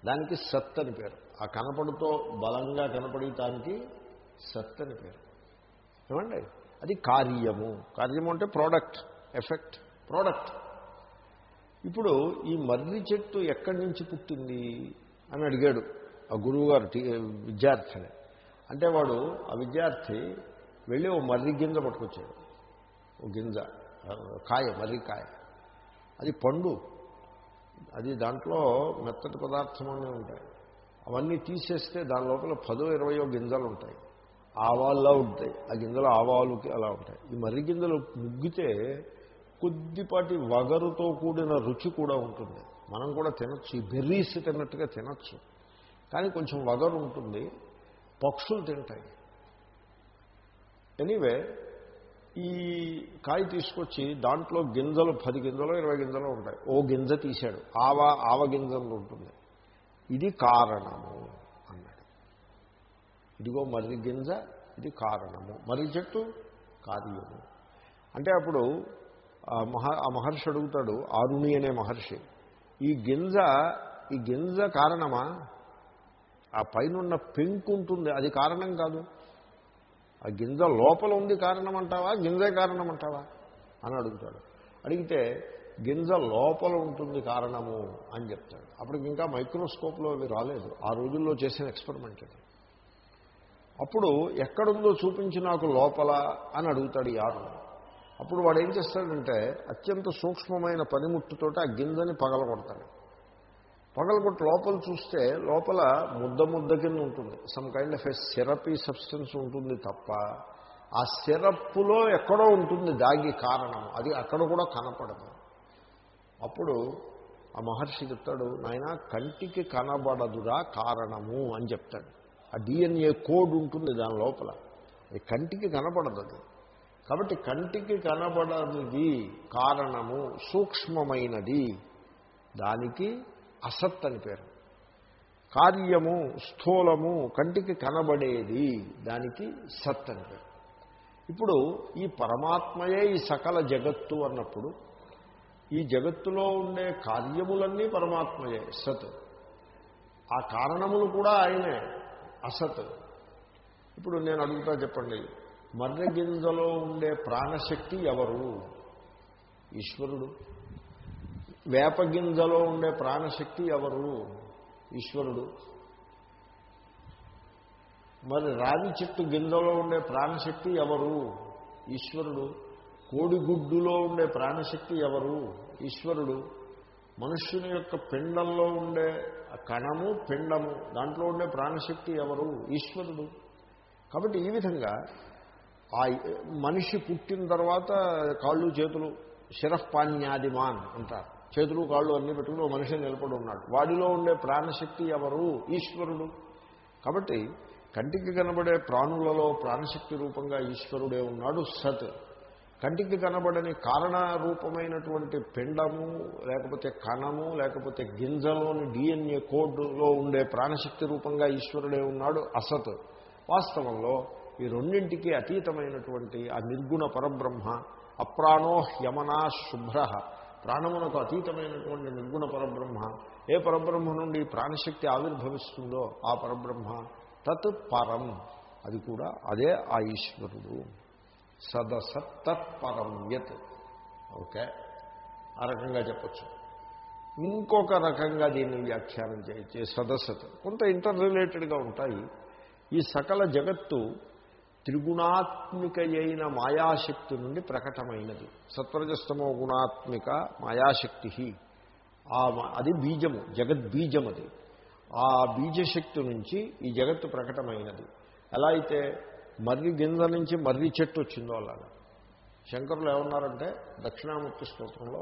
దానికి సత్ అని పేరు ఆ కనపడుతో బలంగా కనపడటానికి సత్ అని పేరు ఏమండి అది కార్యము కార్యము అంటే ప్రోడక్ట్ ఎఫెక్ట్ ప్రోడక్ట్ ఇప్పుడు ఈ మర్రి చెట్టు ఎక్కడి నుంచి పుట్టింది అని అడిగాడు ఆ గురువుగారు టీ- విద్యార్థిని అంటే వాడు ఆ విద్యార్థి వెళ్ళి ఓ మర్రి గింజ పట్టుకొచ్చాడు ఓ గింజ ఆ, కాయ మర్రి కాయ అది పండు అది దాంట్లో మెత్తటి పదార్థం అన్నీ ఉంటాయి అవన్నీ తీసేస్తే దాని లోపల పదో ఇరవయో గింజలు ఉంటాయి ఆవాల్లా ఉంటాయి ఆ గింజలు ఆవాలుకి అలా ఉంటాయి ఈ మర్రి గింజలు ముగ్గితే కొద్దిపాటి వగరుతో కూడిన రుచి కూడా ఉంటుంది మనం కూడా తినచ్చు ఈ బెర్రీస్ తిన్నట్టుగా తినచ్చు కానీ కొంచెం వగరు ఉంటుంది పక్షులు తింటాయి ఎనీవే ఈ కాయ తీసుకొచ్చి దాంట్లో గింజలు పది గింజలు ఇరవై గింజలు ఉంటాయి ఓ గింజ తీశాడు ఆవ ఆవ గింజలు ఉంటుంది ఇది కారణము అన్నాడు ఇదిగో మర్రి గింజ ఇది కారణము మర్రి చెట్టు కార్యము అంటే అప్పుడు ఆ మహా ఆ మహర్షి అడుగుతాడు ఆరుణి అనే మహర్షి ఈ గింజ ఈ గింజ కారణమా ఆ పైన పెంకు ఉంటుంది అది కారణం కాదు ఆ గింజ లోపల ఉంది కారణం అంటావా గింజే కారణం అంటావా అని అడుగుతాడు అడిగితే గింజ లోపల ఉంటుంది కారణము అని చెప్తాడు అప్పటికి ఇంకా మైక్రోస్కోప్లో అవి రాలేదు ఆ రోజుల్లో చేసిన ఎక్స్పెరిమెంట్ అది అప్పుడు ఎక్కడుందో చూపించి నాకు లోపల అని అడుగుతాడు ఈ ఆరు అప్పుడు వాడు ఏం చేస్తాడంటే అత్యంత సూక్ష్మమైన పనిముట్టుతోటి ఆ గింజని పగలగొడతాడు పగలగొట్టి లోపల చూస్తే లోపల ముద్ద ముద్ద కింద ఉంటుంది some kind of a syrupy substance ఉంటుంది తప్ప ఆ సిరప్పులో ఎక్కడో ఉంటుంది దాగి కారణం అది అక్కడ కూడా కనపడదు అప్పుడు ఆ మహర్షి చెప్తాడు నాయన కంటికి కనబడదురా కారణము అని చెప్తాడు ఆ డిఎన్ఏ కోడ్ ఉంటుంది దాని లోపల అది కంటికి కనబడదు అది కాబట్టి కంటికి కనబడనిది కారణము సూక్ష్మమైనది దానికి అసత్ అని పేరు కార్యము స్థూలము కంటికి కనబడేది దానికి సత్ అని పేరు ఇప్పుడు ఈ పరమాత్మయే ఈ సకల జగత్తు అన్నప్పుడు ఈ జగత్తులో ఉండే కార్యములన్నీ పరమాత్మయే సత్ ఆ కారణములు కూడా ఆయనే అసత్ ఇప్పుడు నేను అడుగుతా చెప్పండి మర్రె గింజలో ఉండే ప్రాణశక్తి ఎవరు ఈశ్వరుడు వేప గింజలో ఉండే ప్రాణశక్తి ఎవరు ఈశ్వరుడు మరి రావి చెట్టు గింజలో ఉండే ప్రాణశక్తి ఎవరు ఈశ్వరుడు కోడిగుడ్డులో ఉండే ప్రాణశక్తి ఎవరు ఈశ్వరుడు మనుష్యుని యొక్క పిండంలో ఉండే ఆ కణము పిండము దాంట్లో ఉండే ప్రాణశక్తి ఎవరు ఈశ్వరుడు కాబట్టి ఈ విధంగా ఆ మనిషి పుట్టిన తర్వాత కాళ్ళు చేతులు శిరఃపాన్యాదిమాన్ అంటారు చేతులు కాళ్ళు అన్నీ పెట్టుకుని ఓ మనిషి నిలబడి ఉన్నాడు వాడిలో ఉండే ప్రాణశక్తి ఎవరు ఈశ్వరుడు కాబట్టి కంటికి కనబడే ప్రాణులలో ప్రాణశక్తి రూపంగా ఈశ్వరుడే ఉన్నాడు సత్ కంటికి కనబడని కారణ రూపమైనటువంటి పిండము లేకపోతే కణము లేకపోతే గింజలోని డిఎన్ఏ కోడ్లో ఉండే ప్రాణశక్తి రూపంగా ఈశ్వరుడే ఉన్నాడు అసత్ వాస్తవంలో ఈ రెండింటికి అతీతమైనటువంటి ఆ నిర్గుణ పరబ్రహ్మ అప్రాణో హ్యమనా శుభ్ర ప్రాణమునకు అతీతమైనటువంటి నిర్గుణ పరబ్రహ్మ ఏ పరబ్రహ్మ నుండి ప్రాణశక్తి ఆవిర్భవిస్తుందో ఆ పరబ్రహ్మ తత్ పరం అది కూడా అదే ఆ ఈశ్వరుడు సదసత్ తత్పరం యత్ ఓకే ఆ రకంగా చెప్పచ్చు ఇంకొక రకంగా దీన్ని వ్యాఖ్యానం చేయొచ్చు సదసత్ కొంత ఇంటర్ రిలేటెడ్గా ఉంటాయి ఈ సకల జగత్తు త్రిగుణాత్మిక అయిన మాయాశక్తి నుండి ప్రకటమైనది సత్వరజస్తమో గుణాత్మిక మాయాశక్తి ఆ మ- అది బీజము జగద్బీజం అది ఆ బీజశక్తి నుంచి ఈ జగత్తు ప్రకటమైనది ఎలా అయితే మర్రి గింజ నుంచి మర్రి చెట్టు వచ్చిందో అలాగా శంకరులు ఏమన్నారంటే దక్షిణామూర్తి స్తోత్రంలో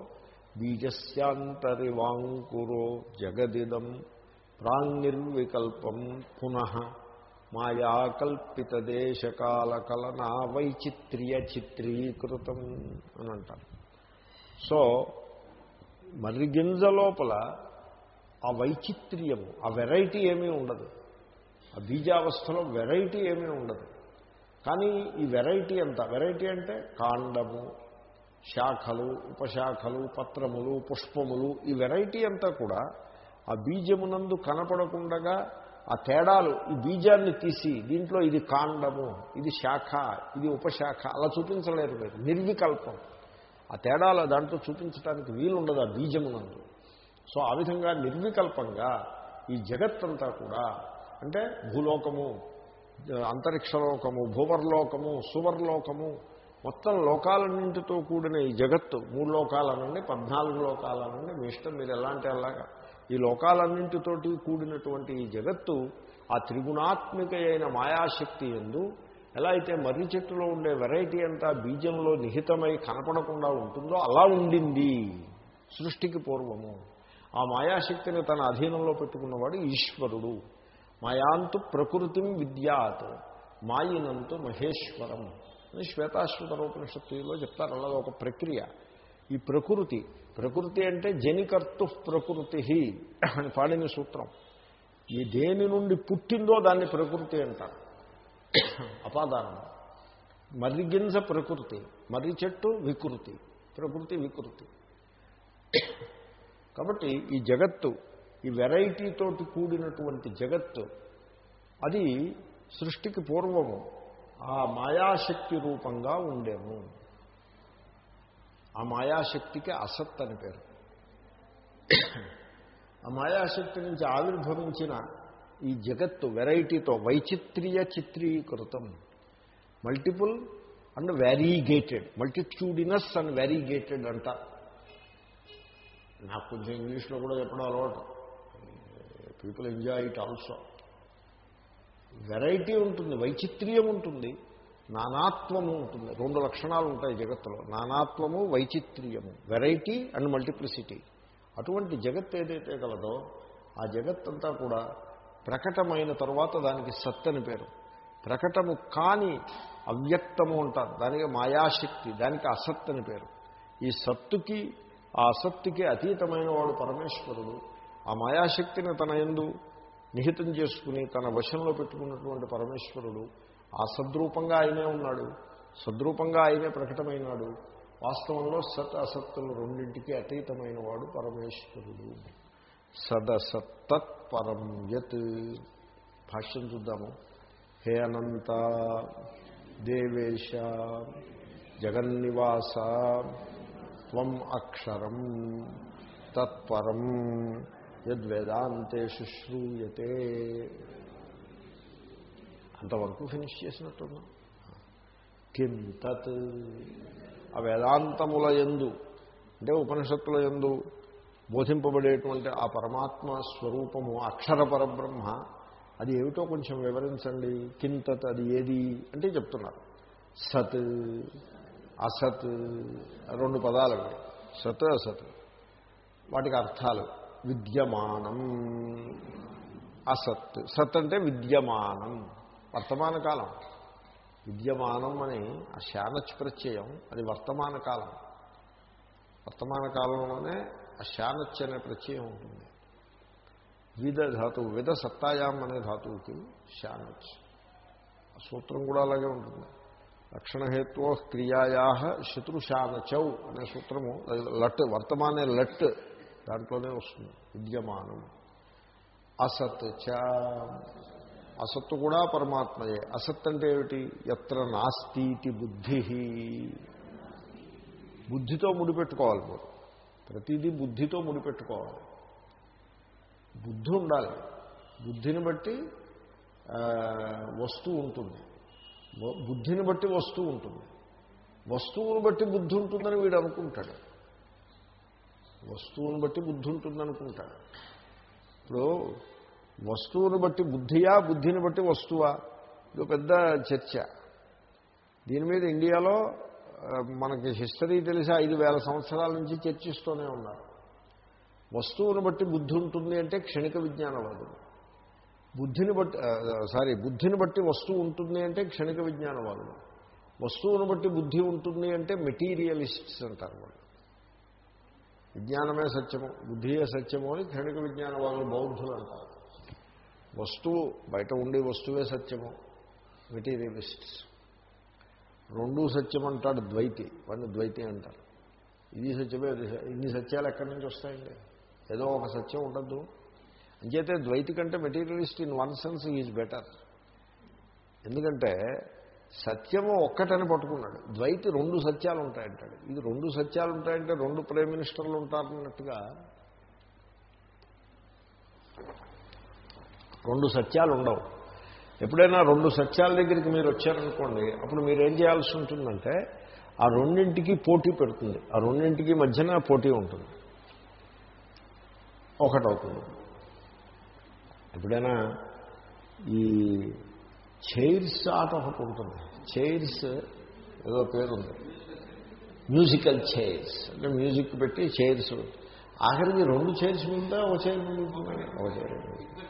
బీజస్యాంతరివాంకురో జగదిదం ప్రాంగిర్వికల్పం పునః మాయాకల్పిత దేశకాల కలనా వైచిత్ర్య చిత్రీకృతం అని అంటారు సో మర్రి గింజ లోపల ఆ వైచిత్ర్యము ఆ వెరైటీ ఏమీ ఉండదు ఆ బీజావస్థలో వెరైటీ ఏమీ ఉండదు కానీ ఈ వెరైటీ అంతా వెరైటీ అంటే కాండము శాఖలు ఉపశాఖలు పత్రములు పుష్పములు ఈ వెరైటీ అంతా కూడా ఆ బీజమునందు కనపడకుండగా ఆ తేడాలు ఈ బీజాన్ని తీసి దీంట్లో ఇది కాండము ఇది శాఖ ఇది ఉపశాఖ అలా చూపించలేరు మీరు నిర్వికల్పం ఆ తేడాలు దాంట్లో చూపించడానికి వీలుండదు ఆ బీజమునందు సో ఆ విధంగా నిర్వికల్పంగా ఈ జగత్తంతా కూడా అంటే భూలోకము అంతరిక్షలోకము భూవర్లోకము సువర్లోకము మొత్తం లోకాలన్నింటితో కూడిన ఈ జగత్తు మూడు లోకాలనండి పద్నాలుగు లోకాలనండి మీ ఇష్టం మీరు ఎలాంటి అలాగా ఈ లోకాలన్నింటితోటి కూడినటువంటి ఈ జగత్తు ఆ త్రిగుణాత్మిక అయిన మాయాశక్తి ఎందు ఎలా అయితే మర్రి చెట్టులో ఉండే వెరైటీ అంతా బీజంలో నిహితమై కనపడకుండా ఉంటుందో అలా ఉండింది సృష్టికి పూర్వము ఆ మాయాశక్తిని తన అధీనంలో పెట్టుకున్నవాడు ఈశ్వరుడు మాయాంతు ప్రకృతిం విద్యాత్ మాయినంతు మహేశ్వరం అని శ్వేతాశ్వతరోపనిషత్తులో చెప్తారు అలాగే ఒక ప్రక్రియ ఈ ప్రకృతి ప్రకృతి అంటే జనికర్తు ప్రకృతి అని పాడిన సూత్రం ఈ దేని నుండి పుట్టిందో దాన్ని ప్రకృతి అంటారు అపాదానం మర్రి గింజ ప్రకృతి మర్రి చెట్టు వికృతి ప్రకృతి వికృతి కాబట్టి ఈ జగత్తు ఈ వెరైటీతోటి కూడినటువంటి జగత్తు అది సృష్టికి పూర్వము ఆ మాయాశక్తి రూపంగా ఉండేము ఆ మాయాశక్తికి అసత్ అని పేరు ఆ మాయాశక్తి నుంచి ఆవిర్భవించిన ఈ జగత్తు వెరైటీతో వైచిత్ర్య చిత్రీకృతం multiple and variegated multitudinous and variegated అంట నాకు కొంచెం ఇంగ్లీష్లో కూడా చెప్పడం అలవాటు people enjoy it also variety ఉంటుంది వైచిత్ర్యం ఉంటుంది నానాత్వము ఉంటుంది రెండు లక్షణాలు ఉంటాయి జగత్తులో నానాత్వము వైచిత్ర్యము వెరైటీ అండ్ మల్టిప్లిసిటీ అటువంటి జగత్ ఏదైతే కలదో ఆ జగత్తంతా కూడా ప్రకటమైన తర్వాత దానికి సత్ అని పేరు ప్రకటము కాని అవ్యక్తము అంటారు దానికి మాయాశక్తి దానికి అసత్ అని పేరు ఈ సత్తుకి ఆ అసత్తుకి అతీతమైన వాడు పరమేశ్వరుడు ఆ మాయాశక్తిని తన ఎందు నిహితం చేసుకుని తన వశంలో పెట్టుకున్నటువంటి పరమేశ్వరుడు ఆ సద్రూపంగా ఆయనే ఉన్నాడు సద్రూపంగా ఆయనే ప్రకటమైనాడు వాస్తవంలో సత్ అసత్తులు రెండింటికి అతీతమైన వాడు పరమేశ్వరుడు సదసత్తత్ పరం యత్ భాష్యం చూద్దాము హే అనంత దేవేశ జగన్నివాస త్వం అక్షరం తత్పరం యద్వేదాంతేషు శ్రూయతే అంతవరకు ఫినిష్ చేసినట్టున్నాం కిం తత్ ఆ వేదాంతముల ఎందు అంటే ఉపనిషత్తుల ఎందు బోధింపబడేటువంటి ఆ పరమాత్మ స్వరూపము అక్షర పరబ్రహ్మ అది ఏమిటో కొంచెం వివరించండి కింతత్ అది ఏది అంటే చెప్తున్నారు సత్ అసత్ రెండు పదాలు అవి సత్ అసత్ వాటికి అర్థాలు విద్యమానం అసత్ సత్ అంటే విద్యమానం వర్తమాన కాలం విద్యమానం అని ఆ శానచ్ ప్రత్యయం అది వర్తమాన కాలం వర్తమాన కాలంలోనే ఆ శానచ్ అనే ప్రత్యయం ఉంటుంది విద ధాతువు విద సత్తాయాం అనే ధాతువుకి శానచ్ ఆ సూత్రం కూడా అలాగే ఉంటుంది లక్షణహేత్వో క్రియాయా శత్రుశానచౌ అనే సూత్రము లట్ వర్తమానే లట్ దాంట్లోనే వస్తుంది విద్యమానం అసత్ చ అసత్తు కూడా పరమాత్మయే అసత్ అంటే ఏమిటి ఎత్ర నాస్తిటి బుద్ధి బుద్ధితో ముడిపెట్టుకోవాలి మీరు ప్రతిదీ బుద్ధితో ముడిపెట్టుకోవాలి బుద్ధి ఉండాలి బుద్ధిని బట్టి వస్తువు ఉంటుంది బుద్ధిని బట్టి వస్తువు ఉంటుంది వస్తువును బట్టి బుద్ధి ఉంటుందని వీడు అనుకుంటాడు వస్తువును బట్టి బుద్ధి ఉంటుందనుకుంటాడు ఇప్పుడు వస్తువును బట్టి బుద్ధియా బుద్ధిని బట్టి వస్తువా ఇది పెద్ద చర్చ దీని మీద ఇండియాలో మనకి హిస్టరీ తెలిసి ఐదు వేల సంవత్సరాల నుంచి చర్చిస్తూనే ఉన్నారు వస్తువును బట్టి బుద్ధి ఉంటుంది అంటే క్షణిక విజ్ఞానవాదులు బుద్ధిని బట్టి సారీ బుద్ధిని బట్టి వస్తువు ఉంటుంది అంటే క్షణిక విజ్ఞానవాదులు వస్తువును బట్టి బుద్ధి ఉంటుంది అంటే మెటీరియలిస్ట్స్ అంటారు వాళ్ళు విజ్ఞానమే సత్యము బుద్ధియే సత్యము అని క్షణిక విజ్ఞానవాదులు బౌద్ధులు అంటారు వస్తువు బయట ఉండే వస్తువే సత్యము మెటీరియలిస్ట్స్ రెండూ సత్యం అంటాడు ద్వైతి వాడిని ద్వైతి అంటారు ఇది సత్యమే ఇన్ని సత్యాలు ఎక్కడి నుంచి వస్తాయండి ఏదో ఒక సత్యం ఉండద్దు అంచేతే ద్వైతి కంటే materialist in one sense is better ఎందుకంటే సత్యము ఒక్కటని పట్టుకున్నాడు ద్వైతి రెండు సత్యాలు ఉంటాయంటాడు ఇది రెండు సత్యాలు ఉంటాయంటే రెండు ప్రైమ్ మినిస్టర్లు ఉంటారన్నట్టుగా రెండు సత్యాలు ఉండవు ఎప్పుడైనా రెండు సత్యాల దగ్గరికి మీరు వచ్చారనుకోండి అప్పుడు మీరు ఏం చేయాల్సి ఉంటుందంటే ఆ రెండింటికి పోటీ పెడుతుంది ఆ రెండింటికి మధ్యన పోటీ ఉంటుంది ఒకటవుతుంది ఎప్పుడైనా ఈ చైర్స్ ఆట ఒకటి ఉంటుంది చైర్స్ ఏదో పేరు ఉంది మ్యూజికల్ చైర్స్ అంటే మ్యూజిక్ పెట్టి చైర్స్ ఆఖరికి రెండు చైర్స్ మిగులుతా ఒక చైర్ మిగులుతుందని ఒక చైర్ మిగులుతుంది.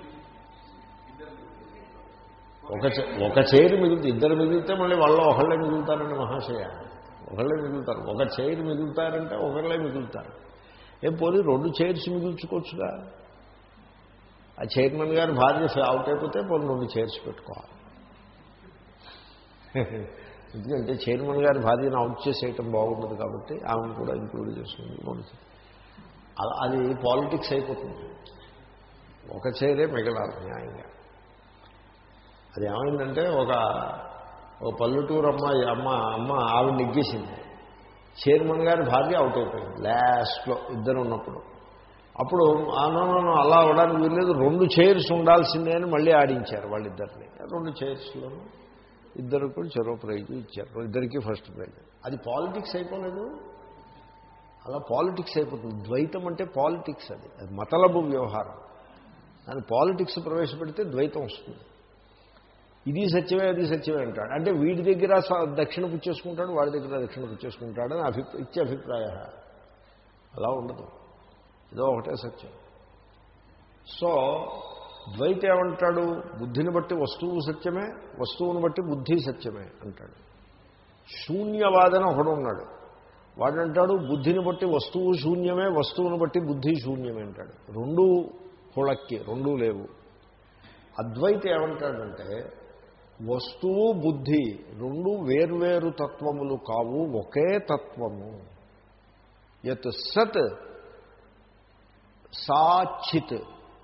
ఒక చే- ఒక చైర్ మిగులుతుంది ఇద్దరు మిగిలితే మళ్ళీ వాళ్ళు ఒకళ్ళే మిగులుతారండి మహాశయ ఒకళ్ళే మిగులుతారు ఒక చైర్ మిగులుతారంటే ఒకళ్ళే మిగులుతారు ఏం పోనీ రెండు చైర్స్ మిగుల్చుకోవచ్చుగా ఆ చైర్మన్ గారి భార్య అవుట్ అయిపోతే పోనీ రెండు చైర్స్ పెట్టుకోవాలి ఎందుకంటే చైర్మన్ గారి భార్యను అవుట్ చేసేయటం బాగుండదు కాబట్టి ఆమెను కూడా ఇంక్లూడ్ చేసుకుంది రెండు చైర్. అలా అది పాలిటిక్స్ అయిపోతుంది ఒక చైరే మిగలాలి న్యాయంగా అది ఏమైందంటే ఒక ఒక పల్లెటూరు అమ్మాయి అమ్మ అమ్మ ఆవిడ నెగ్గేసింది చైర్మన్ గారి భార్య అవుట్ అయిపోయింది లాస్ట్లో ఇద్దరు ఉన్నప్పుడు అప్పుడు ఆనందం అలా అవడానికి వీల్లేదు రెండు చైర్స్ ఉండాల్సిందే అని మళ్ళీ ఆడించారు వాళ్ళిద్దరిని రెండు చైర్స్లోనూ ఇద్దరు కూడా చెరో ప్రైజ్ ఇచ్చారు ఇద్దరికి ఫస్ట్ ప్రైజ్ అది పాలిటిక్స్ అయిపోలేదు అలా పాలిటిక్స్ అయిపోతుంది ద్వైతం అంటే పాలిటిక్స్ అది అది మతలబు వ్యవహారం దాని పాలిటిక్స్ ప్రవేశపెడితే ద్వైతం వస్తుంది ఇది సత్యమే అది సత్యమే అంటాడు అంటే వీడి దగ్గర స- దక్షిణ పుచ్చేసుకుంటాడు వాడి దగ్గర దక్షిణ పుచ్చేసుకుంటాడు అని అభి ఇచ్చే అభిప్రాయ అలా ఉండదు ఇదో ఒకటే సత్యం సో ద్వైత ఏమంటాడు బుద్ధిని బట్టి వస్తువు సత్యమే వస్తువుని బట్టి బుద్ధి సత్యమే అంటాడు శూన్యవాదన ఒకడు ఉన్నాడు వాడంటాడు బుద్ధిని బట్టి వస్తువు శూన్యమే వస్తువుని బట్టి బుద్ధి శూన్యమే అంటాడు రెండు హుళక్కి రెండూ లేవు అద్వైత ఏమంటాడంటే వస్తువు బుద్ధి రెండు వేర్వేరు తత్వములు కావు ఒకే తత్వము యత్ సత్ సాచిత్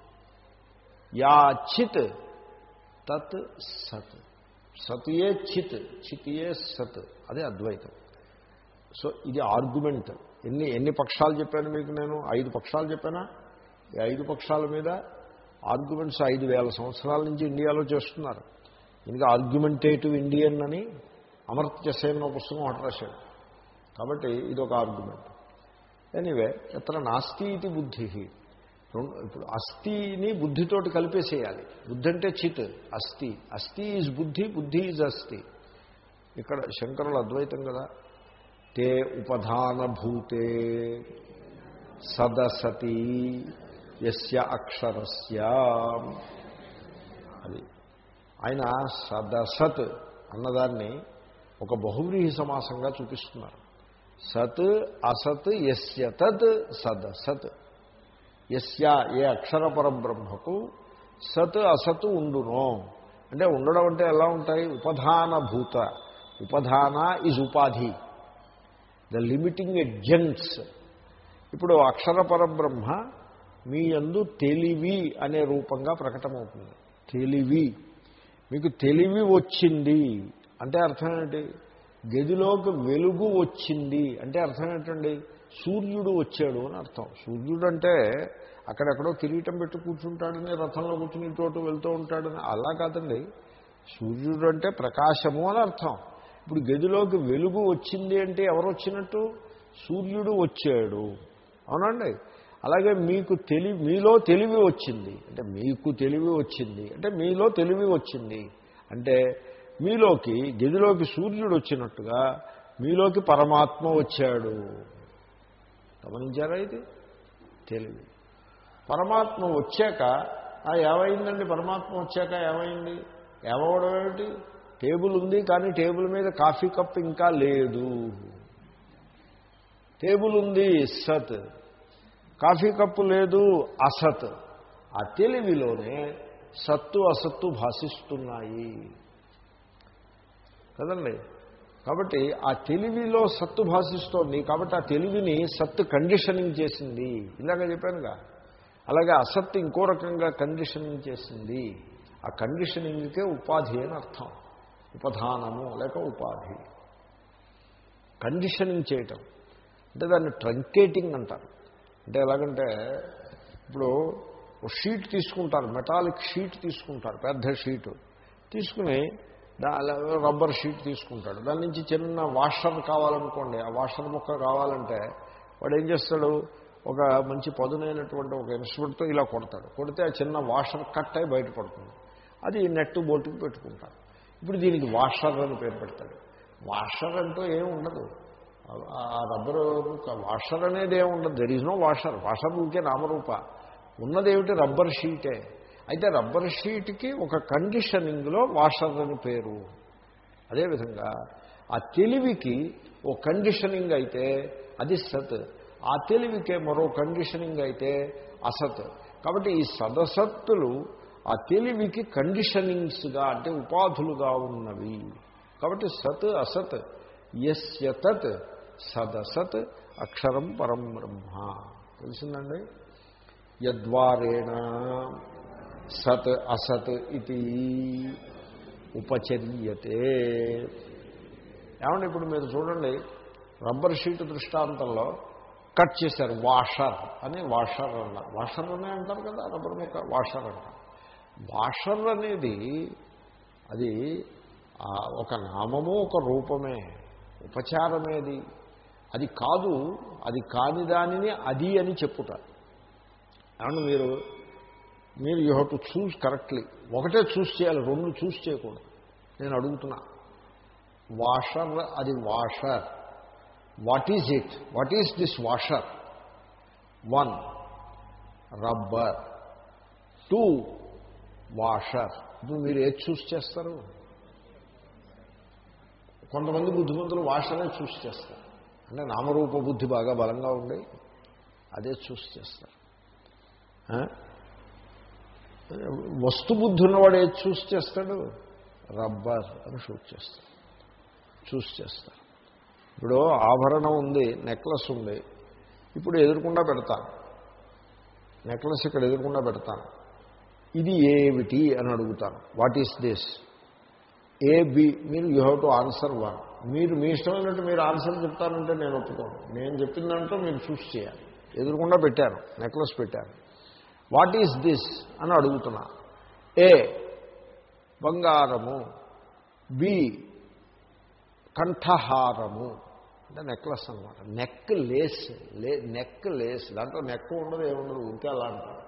యాచిత్ తత్ సత్ సతియే చిత్ చితియే సత్ అదే అద్వైతం సో ఇది ఆర్గ్యుమెంట్ ఎన్ని ఎన్ని పక్షాలు చెప్పాను మీకు నేను ఐదు పక్షాలు చెప్పానా ఈ ఐదు పక్షాల మీద ఆర్గ్యుమెంట్స్ ఐదు వేల సంవత్సరాల నుంచి ఇండియాలో చేస్తున్నారు ఇంకా ఆర్గ్యుమెంటేటివ్ ఇండియన్ అని అమర్త్య సేన పుస్తకం ఒకటి రాశాడు కాబట్టి ఇది ఒక ఆర్గ్యుమెంట్ ఎనీవే ఎత్ర నాస్తి ఇది బుద్ధి రెండు ఇప్పుడు అస్థిని బుద్ధితోటి కలిపేసేయాలి బుద్ధి అంటే చిత్ అస్థి అస్థి ఈజ్ బుద్ధి బుద్ధి ఈజ్ అస్థి ఇక్కడ శంకరులు అద్వైతం కదా తే ఉపధానభూతే సదసతి యస్య అక్షరస్య అది ఆయన సదసత్ అన్నదాన్ని ఒక బహువ్రీహి సమాసంగా చూపిస్తున్నారు సత్ అసత్ యస్య తత్ సదసత్ యస్య ఏ అక్షర పరబ్రహ్మకు సత్ అసత్ ఉండునో అంటే ఉండడం అంటే ఎలా ఉంటాయి ఉపధానభూత ఉపధాన ఈజ్ ఉపాధి ద లిమిటింగ్ ఎడ్జెంట్స్ ఇప్పుడు అక్షర పరబ్రహ్మ మీ యందు తెలివి అనే రూపంగా ప్రకటమవుతుంది తెలివి మీకు తెలివి వచ్చింది అంటే అర్థం ఏంటి గదిలోకి వెలుగు వచ్చింది అంటే అర్థం ఏంటండి సూర్యుడు వచ్చాడు అని అర్థం సూర్యుడు అంటే అక్కడెక్కడో కిరీటం పెట్టి కూర్చుంటాడని రథంలో కూర్చుని ఇటు వెళ్తూ ఉంటాడని అలా కాదండి సూర్యుడు అంటే ప్రకాశము అని అర్థం ఇప్పుడు గదిలోకి వెలుగు వచ్చింది అంటే ఎవరు వచ్చినట్టు సూర్యుడు వచ్చాడు అవునండి అలాగే మీకు తెలివి మీలో తెలివి వచ్చింది అంటే మీకు తెలివి వచ్చింది అంటే మీలో తెలివి వచ్చింది అంటే మీలోకి గదిలోకి సూర్యుడు వచ్చినట్టుగా మీలోకి పరమాత్మ వచ్చాడు గమనించారా ఇది తెలివి పరమాత్మ వచ్చాక ఆ ఏమైందండి పరమాత్మ వచ్చాక ఏమైంది ఏమవడం ఏమిటి టేబుల్ ఉంది కానీ టేబుల్ మీద కాఫీ కప్ ఇంకా లేదు టేబుల్ ఉంది సత్ కాఫీ కప్పు లేదు అసత్ ఆ తెలివిలోనే సత్తు అసత్తు భాషిస్తున్నాయి కదండి కాబట్టి ఆ తెలివిలో సత్తు భాషిస్తోంది కాబట్టి ఆ తెలివిని సత్తు కండిషనింగ్ చేసింది ఇలాగ చెప్పానుగా అలాగే అసత్ ఇంకో రకంగా కండిషనింగ్ చేసింది ఆ కండిషనింగ్కే ఉపాధి అని అర్థం ఉపధానము లేక ఉపాధి కండిషనింగ్ చేయటం అంటే దాన్ని ట్రంకేటింగ్ అంటారు అంటే ఎలాగంటే ఇప్పుడు ఒక షీట్ తీసుకుంటారు మెటాలిక్ షీట్ తీసుకుంటారు పెద్ద షీటు తీసుకుని దా రబ్బర్ షీట్ తీసుకుంటాడు దాని నుంచి చిన్న వాషర్ కావాలనుకోండి ఆ వాషర్ ముక్క కావాలంటే వాడు ఏం చేస్తాడు ఒక మంచి పదునైనటువంటి ఒక ఇన్స్ట్రుమెంట్తో ఇలా కొడతాడు కొడితే ఆ చిన్న వాషర్ కట్ అయి బయటపడుతుంది అది నెట్ బోటుకు పెట్టుకుంటారు ఇప్పుడు దీనికి వాషర్ అని పేరు పెడతాడు వాషర్ అంటూ ఏమి ఉండదు ఆ రబ్బరు వాషర్ అనేది ఏమి ఉండదు there is no washer washer ఊరికే నామరూప ఉన్నదేమిటి రబ్బర్ షీటే అయితే రబ్బర్ షీట్కి ఒక కండిషనింగ్లో వాషర్ అని పేరు అదేవిధంగా ఆ తెలివికి ఓ కండిషనింగ్ అయితే అది సత్ ఆ తెలివికే మరో కండిషనింగ్ అయితే అసత్ కాబట్టి ఈ సదసత్తులు ఆ తెలివికి కండిషనింగ్స్గా అంటే ఉపాధులుగా ఉన్నవి కాబట్టి సత్ అసత్ ఎస్య తత్ సదసత్ అక్షరం పరం బ్రహ్మ తెలిసిందండి యద్వారేణ సత్ అసత్ ఇది ఉపచర్యతే ఏమంటే ఇప్పుడు మీరు చూడండి రబ్బర్ షీట్ దృష్టాంతంలో కట్ చేశారు వాషర్ అని వాషర్ అన్నారు వాషర్ అనే అంటారు కదా రబ్బర్ ముక్క వాషర్ అంటారు వాషర్ అనేది అది ఒక నామము ఒక రూపమే ఉపచారమేది అది కాదు అది కాని దానిని అది అని చెప్పుతారు ఏమన్నా మీరు మీరు you have to choose correctly ఒకటే చూస్ చేయాలి రెండు చూస్ చేయకూడదు నేను అడుగుతున్నా వాషర్ అది washer what is it what is this washer one rubber two washer ఇప్పుడు మీరు ఏది చూస్ చేస్తారు కొంతమంది బుద్ధిమంతులు వాషనే చూస్ చేస్తారు అంటే నామరూప బుద్ధి బాగా బలంగా ఉండి అదే చూస్ చేస్తారు వస్తు బుద్ధి ఉన్నవాడు ఏది చూస్ చేస్తాడు రబ్బర్ అని షూట్ చేస్తాడు చూస్ చేస్తారు ఇప్పుడు ఆభరణం ఉంది నెక్లెస్ ఉంది ఇప్పుడు ఎదురుకుండా పెడతాను నెక్లెస్ ఇక్కడ ఎదురుకుండా పెడతాను ఇది ఏమిటి అని అడుగుతాను what is this A B మీరు you have to answer one మీరు మీ ఇష్టమైనట్టు మీరు ఆన్సర్ చెప్తానంటే నేను ఒప్పుకోను నేను చెప్పిన దాంట్లో మీరు చూస్ చేయాలి ఎదురుకుండా పెట్టాను నెక్లెస్ పెట్టాను వాట్ ఈజ్ దిస్ అని అడుగుతున్నా ఏ బంగారము బి కంఠహారము అంటే నెక్లెస్ అనమాట నెక్ లేస్ లే నెక్ లేస్ దాంట్లో నెక్ ఉండదు ఏముండదు ఇంకా అలా అంటారు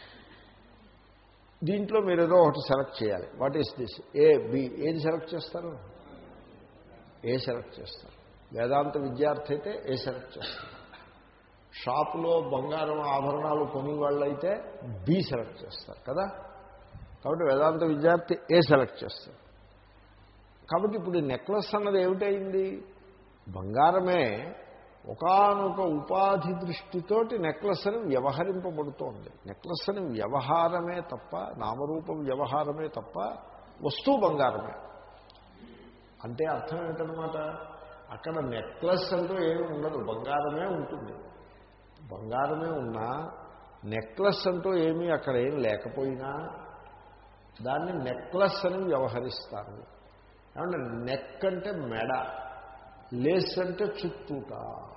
దీంట్లో మీరు ఏదో ఒకటి సెలెక్ట్ చేయాలి what is this A B ఏది సెలెక్ట్ చేస్తారు ఏ సెలెక్ట్ చేస్తారు వేదాంత విద్యార్థి అయితే ఏ సెలెక్ట్ చేస్తారు షాపులో బంగారం ఆభరణాలు కొని వాళ్ళైతే బి సెలెక్ట్ చేస్తారు కదా కాబట్టి వేదాంత విద్యార్థి ఏ సెలెక్ట్ చేస్తారు కాబట్టి ఇప్పుడు ఈ నెక్లెస్ అన్నది ఏమిటైంది బంగారమే ఒకనొక ఉపాధి దృష్టితోటి నెక్లెస్ అని వ్యవహరింపబడుతోంది నెక్లెస్ అని వ్యవహారమే తప్ప నామరూపం వ్యవహారమే తప్ప వస్తువు బంగారమే అంటే అర్థం ఏంటనమాట అక్కడ నెక్లెస్ అంటూ ఏమి ఉండదు బంగారమే ఉంటుంది బంగారమే ఉన్నా నెక్లెస్ అంటూ ఏమీ అక్కడ ఏం లేకపోయినా దాన్ని నెక్లెస్ అని వ్యవహరిస్తారు ఏమంటే నెక్ అంటే మెడ లేస్ అంటే చుట్టూట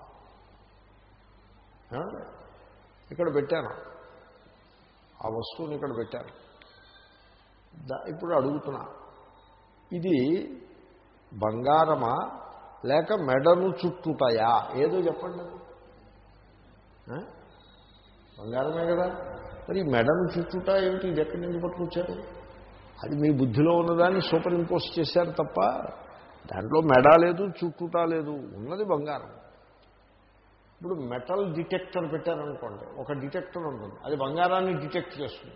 ఇక్కడ పెట్టాను ఆ వస్తువుని ఇక్కడ పెట్టాను ఇప్పుడు అడుగుతున్నా ఇది బంగారమా లేక మెడను చుట్టుటాయా ఏదో చెప్పండి బంగారమే కదా మరి మెడను చుట్టుట ఏమిటి ఇది ఎక్కడి నుంచి పట్టుకొచ్చారు అది మీ బుద్ధిలో ఉన్నదాన్ని సూపర్ ఇంపోజ్ చేశారు తప్ప దాంట్లో మెడ లేదు చుట్టుట లేదు ఉన్నది బంగారం ఇప్పుడు మెటల్ డిటెక్టర్ పెట్టారనుకోండి ఒక డిటెక్టర్ ఉంటుంది అది బంగారాన్ని డిటెక్ట్ చేస్తుంది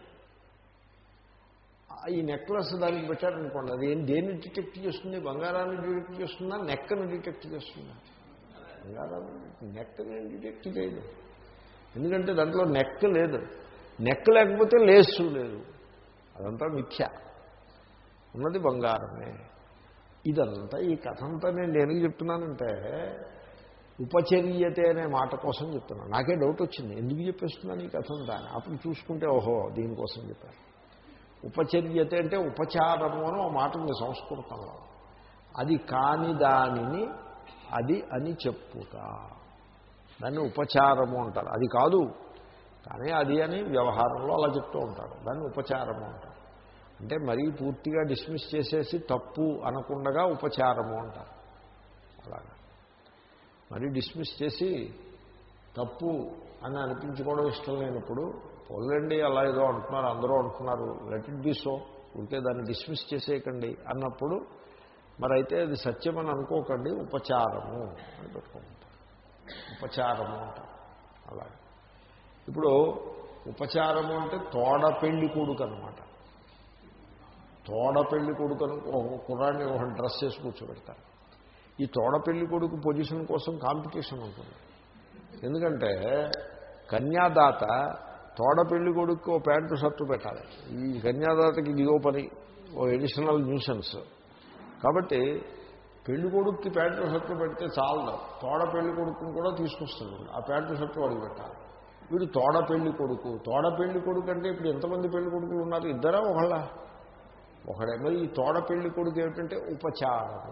ఈ నెక్లెస్ దానికి పెట్టారనుకోండి అది ఏం దేన్ని డిటెక్ట్ చేస్తుంది బంగారాన్ని డిటెక్ట్ చేస్తుందా నెక్కను డిటెక్ట్ చేస్తుందా బంగారాన్ని నెక్కని డిటెక్ట్ చేయదు ఎందుకంటే దాంట్లో నెక్ లేదు నెక్ లేకపోతే లేసు లేదు అదంతా మిథ్య ఉన్నది బంగారమే ఇదంతా ఈ కథ అంతా నేను దేనికి చెప్తున్నానంటే ఉపచర్యతే అనే మాట కోసం చెప్తున్నాను నాకే డౌట్ వచ్చింది ఎందుకు చెప్పేస్తున్నాను ఈ కథ దాన్ని అప్పుడు చూసుకుంటే ఓహో దీనికోసం చెప్పాను ఉపచర్యతే అంటే ఉపచారము అని ఒక మాట ఉంది సంస్కృతంలో అది కాని దానిని అది అని చెప్పుట దాన్ని ఉపచారము అంటారు అది కాదు కానీ అది అని వ్యవహారంలో అలా చెప్తూ ఉంటారు దాన్ని ఉపచారము అంటారు అంటే మరీ పూర్తిగా డిస్మిస్ చేసేసి తప్పు అనకుండగా ఉపచారము అంటారు అలాగా మరీ డిస్మిస్ చేసి తప్పు అని అనిపించుకోవడం ఇష్టం లేనప్పుడు పొల్లండి అలా ఏదో అంటున్నారు అందరూ అంటున్నారు లెట్ ఇట్ బి సో ఉంటే దాన్ని డిస్మిస్ చేసేయకండి అన్నప్పుడు మరి అయితే అది సత్యం అని అనుకోకండి ఉపచారము అని పెట్టుకుంటారు ఉపచారము అంటారు అలాగే ఇప్పుడు ఉపచారము అంటే తోడ పెళ్లి కొడుకు అనమాట తోడ పెళ్లి కొడుకు ఒక కుర్రాన్ని ఒక డ్రెస్ వేసి కూర్చోబెడతారు ఈ తోడ పెళ్లి కొడుకు పొజిషన్ కోసం కాంపిటీషన్ ఉంటుంది ఎందుకంటే కన్యాదాత తోడ పెళ్లి కొడుకు ఓ ప్యాంటు షర్టు పెట్టాలి ఈ కన్యాదాతకి ఇదిగో పని ఓ ఎడిషనల్ న్యూసెన్స్ కాబట్టి పెళ్లి కొడుక్కి ప్యాంటు షర్టు పెడితే చాలదు తోడ పెళ్లి కొడుకుని కూడా తీసుకొస్తుంది ఆ ప్యాంటు షర్టు వాడికి పెట్టాలి వీడు తోడ పెళ్లి కొడుకు తోడ పెళ్లి కొడుకు అంటే ఇప్పుడు ఎంతమంది పెళ్లి కొడుకులు ఉన్నారు ఇద్దరా ఒకళ్ళ ఒకడే మరి ఈ తోడ పెళ్లి కొడుకు ఏమిటంటే ఉపచారము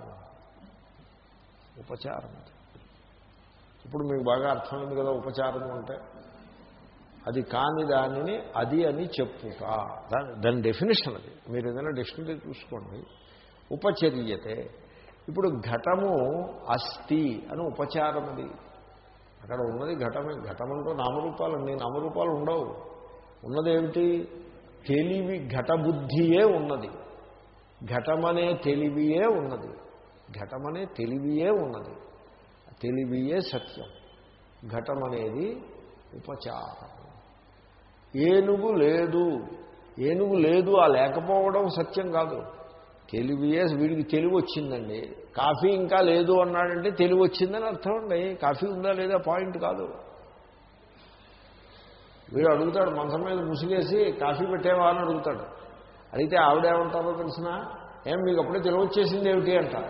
ఉపచారం ఇప్పుడు మీకు బాగా అర్థమైంది కదా ఉపచారం అంటే అది కాని దానిని అది అని చెప్పుట దాని దాని డెఫినేషన్ అది మీరు ఏదైనా డిక్షనరీ చూసుకోండి ఉపచర్యతే ఇప్పుడు ఘటము అస్థి అని ఉపచారం అది అక్కడ ఉన్నది ఘటమే ఘటమంటూ నామరూపాలండి నామరూపాలు ఉండవు ఉన్నదేమిటి తెలివి ఘటబుద్ధియే ఉన్నది ఘటమనే తెలివియే ఉన్నది ఘటమనే తెలివియే ఉన్నది తెలివియే సత్యం ఘటమనేది ఉపచారం ఏనుగు లేదు ఏనుగు లేదు ఆ లేకపోవడం సత్యం కాదు తెలివియే వీడికి తెలివి వచ్చిందండి కాఫీ ఇంకా లేదు అన్నాడంటే తెలివి వచ్చిందని అర్థం అండి కాఫీ ఉందా లేదా పాయింట్ కాదు వీడు అడుగుతాడు మంచం మీద ముసిగేసి కాఫీ పెట్టేవా అని అడుగుతాడు అడిగితే ఆవిడేమంటారో తెలిసిన ఏం మీకు అప్పుడే తెలివి వచ్చేసింది ఏమిటి అంటారు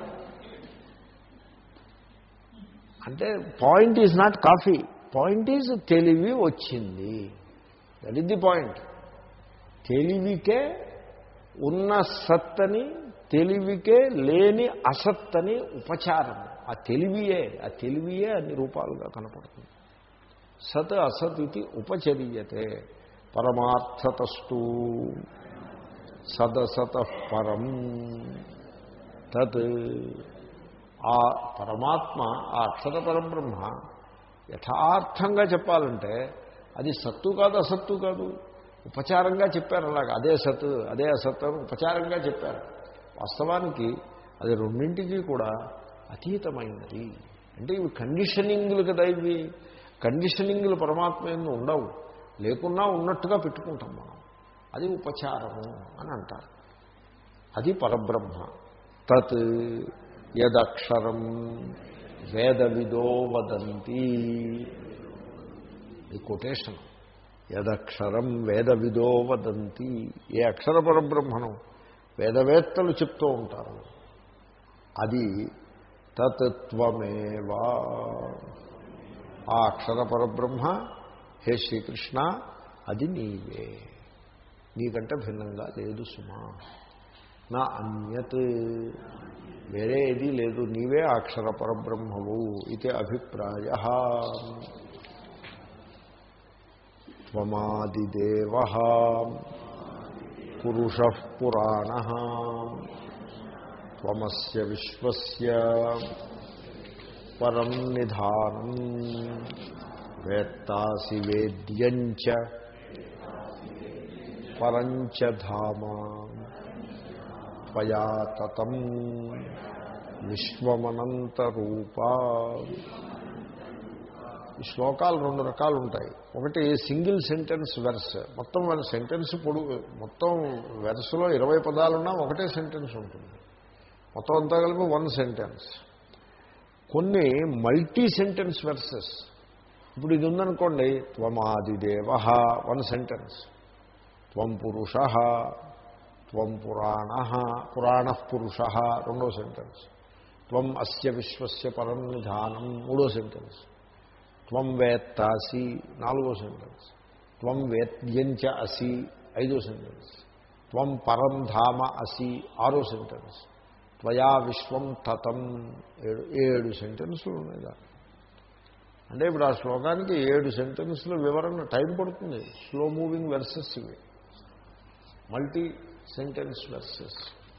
అంటే point is not coffee point is తెలివి వచ్చింది దట్ ఈస్ ది పాయింట్ తెలివికే ఉన్న సత్తని తెలివికే లేని అసత్తని ఉపచారం ఆ తెలివియే ఆ తెలివియే అన్ని రూపాలుగా కనపడుతుంది సత్ అసత్ ఇది ఉపచర్యతే పరమార్థతస్తు సదసత పరం తత్ ఆ పరమాత్మ ఆ అక్షర పరబ్రహ్మ యథార్థంగా చెప్పాలంటే అది సత్తు కాదు అసత్తు కాదు ఉపచారంగా చెప్పారు అలాగా అదే సత్ అదే అసత్ అని ఉపచారంగా చెప్పారు వాస్తవానికి అది రెండింటికి కూడా అతీతమైనది అంటే ఇవి కండిషనింగ్లు కదా ఇవి కండిషనింగ్లు పరమాత్మ ఎందు ఉండవు లేకున్నా ఉన్నట్టుగా పెట్టుకుంటాం మనం అది ఉపచారము అని అంటారు అది పరబ్రహ్మ తత్ యదక్షరం వేదవిదో వదంతి ఈ కొటేషన్ యదక్షరం వేదవిదో వదంతి ఏ అక్షర పరబ్రహ్మను వేదవేత్తలు చెప్తూ ఉంటారు అది తత్వమేవా ఆ అక్షర పరబ్రహ్మ హే శ్రీకృష్ణ అది నీవే నీకంటే భిన్నంగా లేదు సుమా నా అన్యత్ వేరే ఏదీ లేదు నీవే అక్షర పరబ్రహ్మవు ఇది అభిప్రాయ త్వమాదిదేవ పురుష పురాణ త్వమస్య విశ్వస్య పరం నిధానం వేత్తాసి వేద్యంచ పరంచ ధామా త్వయా తతం విశ్వమనంతరూపా ఈ శ్లోకాలు రెండు రకాలు ఉంటాయి ఒకటి సింగిల్ సెంటెన్స్ వెర్స్ మొత్తం సెంటెన్స్ పొడుగు మొత్తం వెర్స్లో ఇరవై పదాలున్నా ఒకటే సెంటెన్స్ ఉంటుంది మొత్తం అంతా కలిపి వన్ సెంటెన్స్ కొన్ని మల్టీ సెంటెన్స్ వెర్సెస్ ఇప్పుడు ఇది ఉందనుకోండి త్వమాదిదేవ వన్ సెంటెన్స్ త్వం పురుష త్వం పురాణ పురాణ పురుష రెండో సెంటెన్స్ త్వం అస్య విశ్వస్య పరం నిధానం మూడో సెంటెన్స్ త్వం వేత్తాసి నాలుగో సెంటెన్స్ త్వం వేద్యంచ అసి ఐదో సెంటెన్స్ త్వం పరం ధామ అసి ఆరో సెంటెన్స్ త్వయా విశ్వం తతం ఏడు ఏడు సెంటెన్సులు ఉన్నాయి దాన్ని అంటే ఇప్పుడు ఆ శ్లోకానికి ఏడు సెంటెన్స్ల వివరణ టైం పడుతుంది స్లో మూవింగ్ వెర్సెస్ ఇవి మల్టీ సెంటెన్స్ వెర్సెస్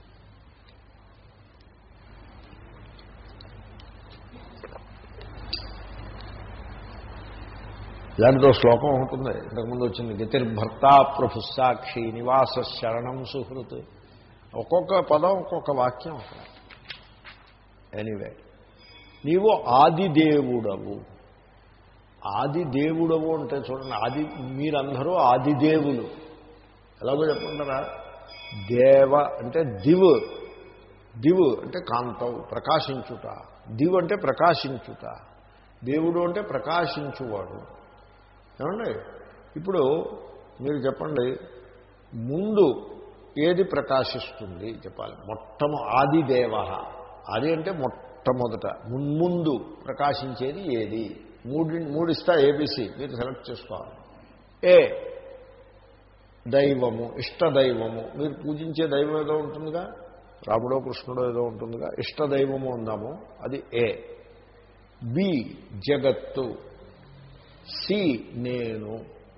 ఇలాంటిదో శ్లోకం ఉంటుంది ఇంతకుముందు వచ్చింది గతిర్భర్త ప్రభుసాక్షి నివాస శరణం సుహృత్ ఒక్కొక్క పదం ఒక్కొక్క వాక్యం అక్కడ ఎనీవే నీవు ఆదిదేవుడవు ఆదిదేవుడవు అంటే చూడండి ఆది మీరందరూ ఆదిదేవులు ఎలాగో చెప్పంటారా దేవ అంటే దివ్ దివ్ అంటే కాంతం ప్రకాశించుట దివ్ అంటే ప్రకాశించుట దేవుడు అంటే ప్రకాశించువాడు ఏమండి ఇప్పుడు మీరు చెప్పండి ముందు ఏది ప్రకాశిస్తుంది చెప్పాలి మొట్టమ ఆదిదేవ అది అంటే మొట్టమొదట మున్ముందు ప్రకాశించేది ఏది మూడి మూడు ఇస్తా ఏబీసీ మీరు సెలెక్ట్ చేసుకోవాలి ఏ దైవము ఇష్టదైవము మీరు పూజించే దైవం ఏదో ఉంటుందిగా రాముడో కృష్ణుడో ఏదో ఉంటుందిగా ఇష్టదైవము ఉందాము అది ఏ బి జగత్తు సి నేను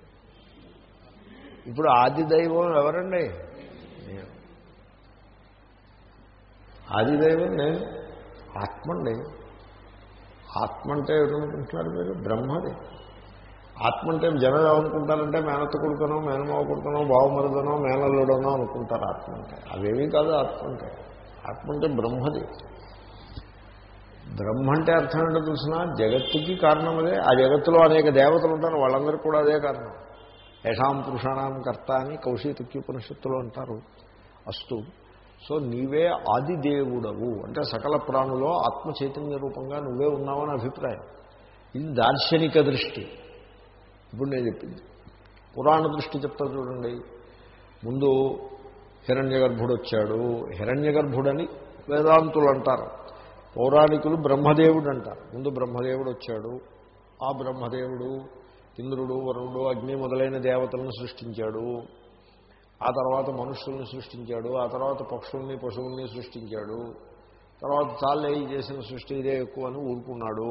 ఇప్పుడు ఆది దైవం ఎవరండి నేను ఆది దైవం నేను ఆత్మండి ఆత్మ అంటే ఏమనుకుంటున్నారు మీరు బ్రహ్మది ఆత్మ అంటే జనం ఏమనుకుంటారంటే మేనత్త కొడుకనో మేనమావ కొడుకనో బావమరుదనో మేనల్లుడనో అనుకుంటారు ఆత్మ అంటే అవేమీ కాదు ఆత్మ అంటే ఆత్మ అంటే బ్రహ్మది బ్రహ్మ అంటే అర్థం ఏంటో తెలిసిన జగత్తుకి కారణం అదే ఆ జగత్తులో అనేక దేవతలు ఉంటారు వాళ్ళందరికీ కూడా అదే కారణం యషాం పురుషాణం కర్త అని కౌశితుక్యుపనిషత్తులు అంటారు అస్తు సో నీవే ఆదిదేవుడవు అంటే సకల ప్రాణులో ఆత్మ చైతన్య రూపంగా నువ్వే ఉన్నావని అభిప్రాయం ఇది దార్శనిక దృష్టి ఇప్పుడు నేను చెప్పింది పురాణ దృష్టి చెప్తా చూడండి ముందు హిరణ్య గర్భుడు వచ్చాడు హిరణ్య గర్భుడని వేదాంతులు అంటారు పౌరాణికులు బ్రహ్మదేవుడు అంటారు ముందు బ్రహ్మదేవుడు వచ్చాడు ఆ బ్రహ్మదేవుడు ఇంద్రుడు వరుణుడు అగ్ని మొదలైన దేవతలను సృష్టించాడు ఆ తర్వాత మనుషుల్ని సృష్టించాడు ఆ తర్వాత పక్షుల్ని పశువుల్ని సృష్టించాడు తర్వాత చాలే చేసిన సృష్టి ఇదే ఎక్కువ అని ఊరుకున్నాడు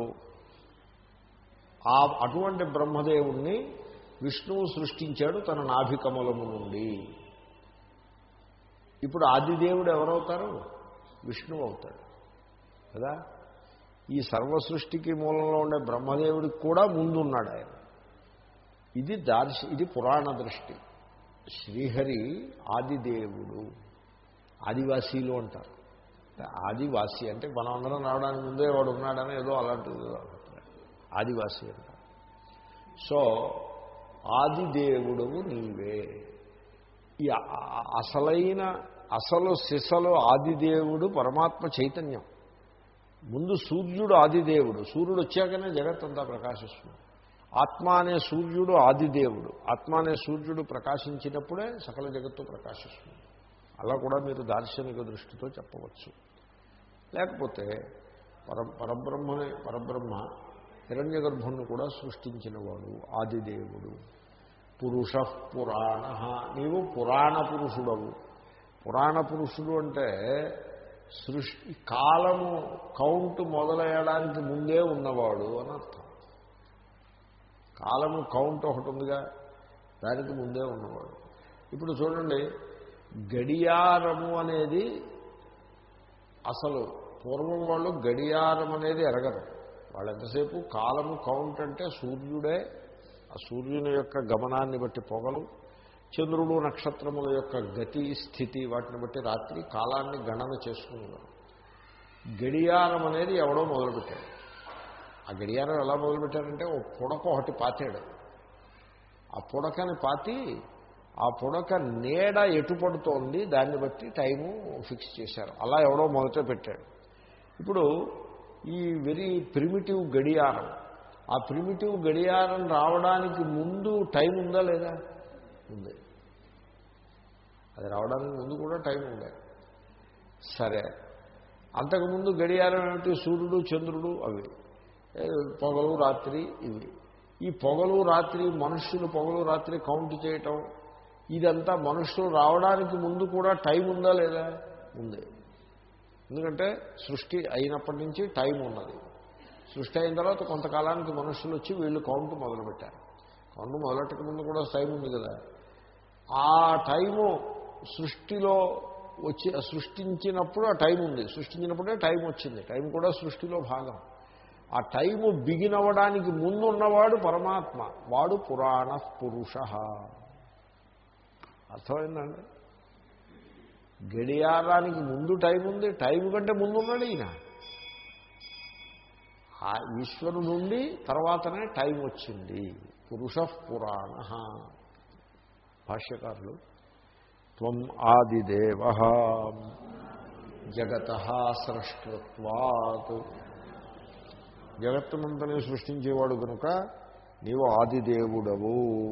ఆ అటువంటి బ్రహ్మదేవుణ్ణి విష్ణువు సృష్టించాడు తన నాభికమలము నుండి ఇప్పుడు ఆదిదేవుడు ఎవరవుతారు విష్ణువు అవుతాడు కదా ఈ సర్వ సృష్టికి మూలంలో ఉండే బ్రహ్మదేవుడికి కూడా ముందున్నాడు ఆయన ఇది దార్శ ఇది పురాణ దృష్టి శ్రీహరి ఆదిదేవుడు ఆదివాసీలు అంటారు ఆదివాసి అంటే మనం అందరం రావడానికి ముందే వాడు ఉన్నాడని ఏదో అలాంటిది ఆదివాసి అంటారు సో ఆదిదేవుడవు నీవే ఈ అసలైన అసలు సిసలు ఆదిదేవుడు పరమాత్మ చైతన్యం ముందు సూర్యుడు ఆదిదేవుడు సూర్యుడు వచ్చాకనే జగత్తంతా ప్రకాశిస్తుంది ఆత్మ అనే సూర్యుడు ఆదిదేవుడు ఆత్మ అనే సూర్యుడు ప్రకాశించినప్పుడే సకల జగత్తు ప్రకాశిస్తుంది అలా కూడా మీరు దార్శనిక దృష్టితో చెప్పవచ్చు లేకపోతే పర పరబ్రహ్మనే పరబ్రహ్మ హిరణ్య గర్భుణ్ణి కూడా సృష్టించినవాడు ఆదిదేవుడు పురుష పురాణ నీవు పురాణ పురుషుడవు పురాణ పురుషుడు అంటే సృష్టి కాలము కౌంట్ మొదలయ్యడానికి ముందే ఉన్నవాడు అని అర్థం కాలము కౌంట్ ఒకటి ఉందిగా దానికి ముందే ఉన్నవాడు ఇప్పుడు చూడండి గడియారము అనేది అసలు పూర్వం వాళ్ళు గడియారం అనేది ఎరగరు వాళ్ళు ఎంతసేపు కాలము కౌంట్ అంటే సూర్యుడే ఆ సూర్యుని యొక్క గమనాన్ని బట్టి పొగలు చంద్రుడు నక్షత్రముల యొక్క గతి స్థితి వాటిని బట్టి రాత్రి కాలాన్ని గణన చేసుకునేవారు గడియారం అనేది ఎవడో మొదలుపెట్టాడు ఆ గడియారం ఎలా మొదలుపెట్టారంటే ఓ పుడక ఒకటి పాతాడు ఆ పుడకని పాతి ఆ పుడక నీడ ఎటు పడుతోంది దాన్ని బట్టి టైము ఫిక్స్ చేశారు అలా ఎవడో మొదట పెట్టాడు ఇప్పుడు ఈ వెరీ ప్రిమిటివ్ గడియారం ఆ ప్రిమిటివ్ గడియారం రావడానికి ముందు టైం ఉందా లేదా ఉంది అది రావడానికి ముందు కూడా టైం ఉంది సరే అంతకుముందు గడియారం ఏమిటి సూర్యుడు చంద్రుడు అవి ఏ, పొగలు రాత్రి ఇవి ఈ పొగలు రాత్రి మనుష్యులు పొగలు రాత్రి కౌంట్ చేయటం ఇదంతా మనుషులు రావడానికి ముందు కూడా టైం ఉందా లేదా ఉంది ఎందుకంటే సృష్టి అయినప్పటి నుంచి టైం ఉన్నది సృష్టి అయిన తర్వాత కొంతకాలానికి మనుషులు వచ్చి వీళ్ళు కౌంట్ మొదలుపెట్టారు కౌంట్ మొదలెట్టక ముందు కూడా టైం ఉంది కదా ఆ టైము సృష్టిలో వచ్చి సృష్టించినప్పుడు ఆ టైం ఉంది సృష్టించినప్పుడే టైం వచ్చింది టైం కూడా సృష్టిలో భాగం ఆ టైము బిగిన్ అవ్వడానికి ముందు ఉన్నవాడు పరమాత్మ వాడు పురాణ పురుష అర్థమైందండి గడియారానికి ముందు టైం ఉంది టైం కంటే ముందు ఉన్నాడు ఈయన ఆ ఈశ్వరు నుండి తర్వాతనే టైం వచ్చింది పురుష పురాణ భాష్యకారులు త్వం ఆదిదేవ జగత సృష్టత్వాత్ జగత్తునంతని సృష్టించేవాడు కనుక నీవు ఆదిదేవుడవు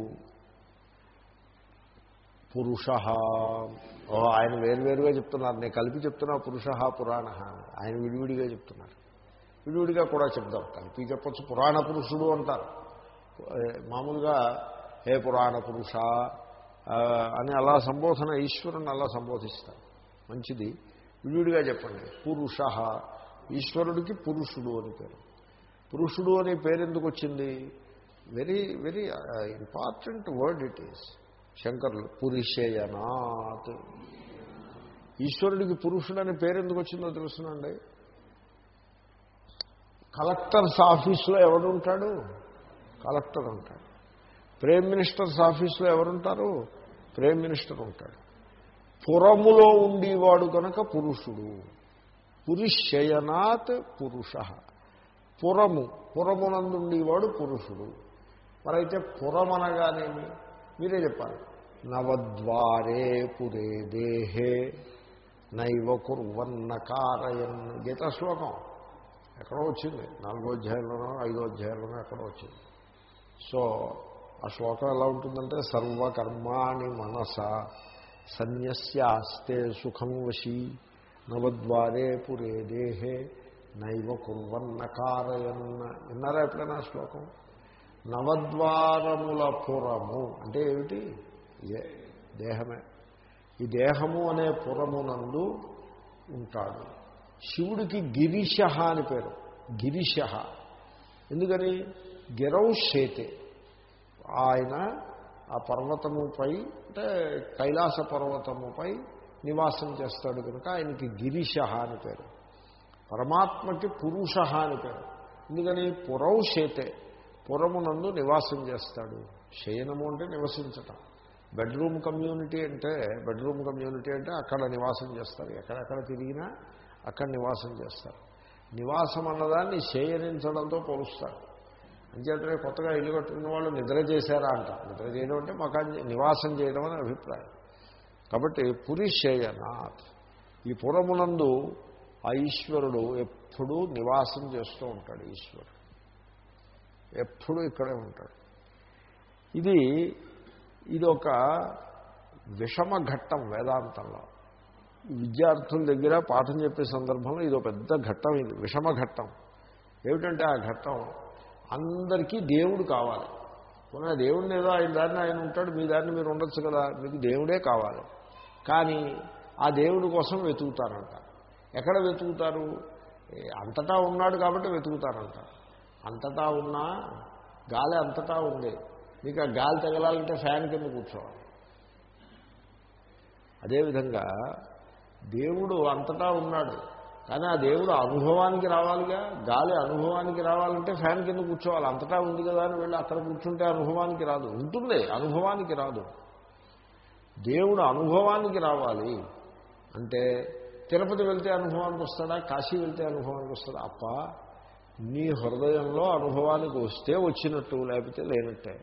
పురుష ఓ ఆయన వేరువేరుగా చెప్తున్నారు నేను కలిపి చెప్తున్నా పురుష పురాణ ఆయన విడివిడిగా చెప్తున్నారు విడివిడిగా కూడా చెప్దాం కలిపి చెప్పచ్చు పురాణ పురుషుడు అంటారు ఏ, మామూలుగా హే పురాణ పురుష ఆ, అని అలా సంబోధన ఈశ్వరుని అలా సంబోధిస్తారు మంచిది విడివిడిగా చెప్పండి పురుష ఈశ్వరుడికి పురుషుడు అని పేరు పురుషుడు అనే పేరు ఎందుకు వచ్చింది very very important word it is శంకర్లు పురుషయనాత్ ఈశ్వరుడికి పురుషుడు అనే పేరు ఎందుకు వచ్చిందో తెలుసునండి కలెక్టర్స్ ఆఫీస్లో ఎవడు ఉంటాడు కలెక్టర్ ఉంటాడు ప్రైమ్ మినిస్టర్స్ ఆఫీస్లో ఎవరుంటారు ప్రైమ్ మినిస్టర్ ఉంటాడు పురములో ఉండేవాడు కనుక పురుషుడు పురుషయనాత్ పురుష పురము పురమునందుండేవాడు పురుషుడు మరైతే పురమనగానేమి మీరే చెప్పాలి నవద్వారే పురే దేహే నైవ కుర్వన్న కారయన్ గీతా శ్లోకం ఎక్కడో వచ్చింది నాలుగో అధ్యాయంలోనో ఐదో అధ్యాయంలోనో ఎక్కడో వచ్చింది సో ఆ శ్లోకం ఎలా ఉంటుందంటే సర్వకర్మాణి మనస సన్యస్యాస్తే సుఖం వశీ నవద్వారే పురే దేహే నైవ కుర్వన్న కారయన్న విన్నారా ఎప్పుడైనా ఆ శ్లోకం నవద్వారముల పురము అంటే ఏమిటి ఇదే దేహమే ఈ దేహము అనే పురమునందు ఉంటాడు శివుడికి గిరిశ అని పేరు గిరిశ ఎందుకని గిరౌ శేతే ఆయన ఆ పర్వతముపై అంటే కైలాస పర్వతముపై నివాసం చేస్తాడు కనుక ఆయనకి గిరిశ అని పేరు పరమాత్మకి పురుష అని పేరు ఎందుకని పురౌ శేతే పురమునందు నివాసం చేస్తాడు శయనము అంటే నివసించటం బెడ్రూమ్ కమ్యూనిటీ అంటే బెడ్రూమ్ కమ్యూనిటీ అంటే అక్కడ నివాసం చేస్తారు ఎక్కడెక్కడ తిరిగినా అక్కడ నివాసం చేస్తారు నివాసం అన్నదాన్ని శయనించడంతో పోలుస్తారు అంచేతనే కొత్తగా ఇల్లు కట్టుకున్న వాళ్ళు నిద్ర చేశారా అంట నిద్ర చేయడం అంటే మాకు నివాసం చేయడం అని అభిప్రాయం కాబట్టి పురిశయనాథ్ ఈ పురమునందు ఆ ఈశ్వరుడు ఎప్పుడూ నివాసం చేస్తూ ఉంటాడు ఈశ్వరుడు ఎప్పుడూ ఇక్కడే ఉంటాడు ఇది ఇది ఒక విషమ ఘట్టం వేదాంతంలో ఈ విద్యార్థుల దగ్గర పాఠం చెప్పే సందర్భంలో ఇది ఒక పెద్ద ఘట్టం ఇది విషమ ఘట్టం ఏమిటంటే ఆ ఘట్టం అందరికీ దేవుడు కావాలి పోనీ దేవుడిని ఏదో ఆయన దారిని ఆయన ఉంటాడు మీ దారిని మీరు ఉండొచ్చు కదా మీకు దేవుడే కావాలి కానీ ఆ దేవుడి కోసం వెతుకుతారంట ఎక్కడ వెతుకుతారు ఏ, అంతటా ఉన్నాడు కాబట్టి వెతుకుతారంట అంతటా ఉన్నా గాలి అంతటా ఉంది మీకు ఆ గాలి తగలాలంటే ఫ్యాన్ కింద కూర్చోవాలి అదేవిధంగా దేవుడు అంతటా ఉన్నాడు కానీ ఆ దేవుడు అనుభవానికి రావాలిగా గాలి అనుభవానికి రావాలంటే ఫ్యాన్ కింద కూర్చోవాలి అంతటా ఉంది కదా అని వెళ్ళి అక్కడ కూర్చుంటే అనుభవానికి రాదు ఉంటుంది అనుభవానికి రాదు దేవుడు అనుభవానికి రావాలి అంటే తిరుపతి వెళ్తే అనుభవానికి వస్తాడా కాశీ వెళ్తే అనుభవానికి వస్తాడా అప్ప నీ హృదయంలో అనుభవానికి వస్తే వచ్చినట్టు లేకపోతే లేనట్టే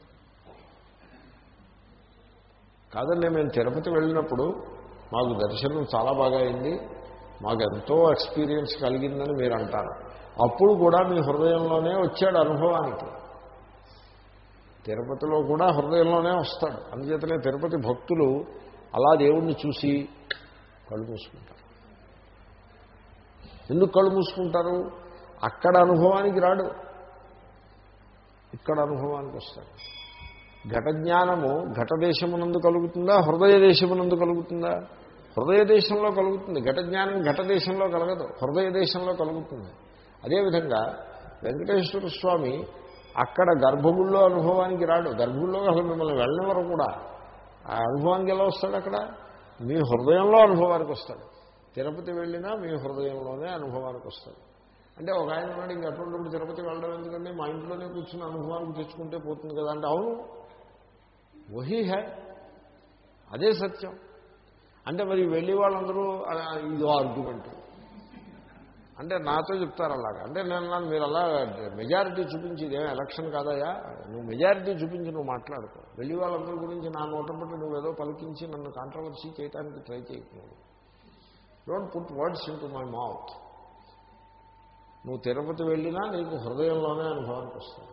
కాదండి మేము తిరుపతి వెళ్ళినప్పుడు మాకు దర్శనం చాలా బాగా అయింది మాకు ఎంతో ఎక్స్పీరియన్స్ కలిగిందని మీరు అంటారు అప్పుడు కూడా మీ హృదయంలోనే వచ్చాడు అనుభవానికి తిరుపతిలో కూడా హృదయంలోనే వస్తాడు అందుచేతనే తిరుపతి భక్తులు అలా దేవుణ్ణి చూసి కళ్ళు మూసుకుంటారు ఎందుకు కళ్ళు మూసుకుంటారు అక్కడ అనుభవానికి రాడు ఇక్కడ అనుభవానికి వస్తాడు ఘట జ్ఞానము ఘట దేశమునందు కలుగుతుందా హృదయ దేశమునందు కలుగుతుందా హృదయ దేశంలో కలుగుతుంది ఘట జ్ఞానం ఘట దేశంలో కలగదు హృదయ దేశంలో కలుగుతుంది అదేవిధంగా వెంకటేశ్వర స్వామి అక్కడ గర్భగుళ్ళో అనుభవానికి రాడు గర్భగుళ్ళో అసలు మిమ్మల్ని వెళ్ళనివ్వరు కూడా ఆ అనుభవానికి ఎలా వస్తాడు అక్కడ మీ హృదయంలో అనుభవానికి వస్తాడు తిరుపతి వెళ్ళినా మీ హృదయంలోనే అనుభవానికి వస్తాడు అంటే ఒక ఆయన ఉన్నాడు ఇంక అటువంటి తిరుపతి వెళ్ళడం ఎందుకంటే మా ఇంట్లోనే కూర్చుని అనుభవానికి తెచ్చుకుంటే పోతుంది కదా అంటే అవును వహీ హై అదే సత్యం అంటే మరి వెళ్ళి వాళ్ళందరూ ఆ, ఇదో ఆర్గ్యుమెంట్ అంటే నాతో చెప్తారు అలాగా అంటే నేను నన్ను మీరు అలా మెజారిటీ చూపించి ఇదేం ఎలక్షన్ కాదయా నువ్వు మెజారిటీ చూపించి నువ్వు మాట్లాడుకో వెళ్ళి వాళ్ళందరి గురించి నా నోటపట్టి నువ్వేదో పలికించి నన్ను కాంట్రవర్సీ చేయడానికి ట్రై చేయకు don't put words into my mouth నువ్వు తిరుపతి వెళ్ళినా నీకు హృదయంలోనే అనుభవానికి వస్తుంది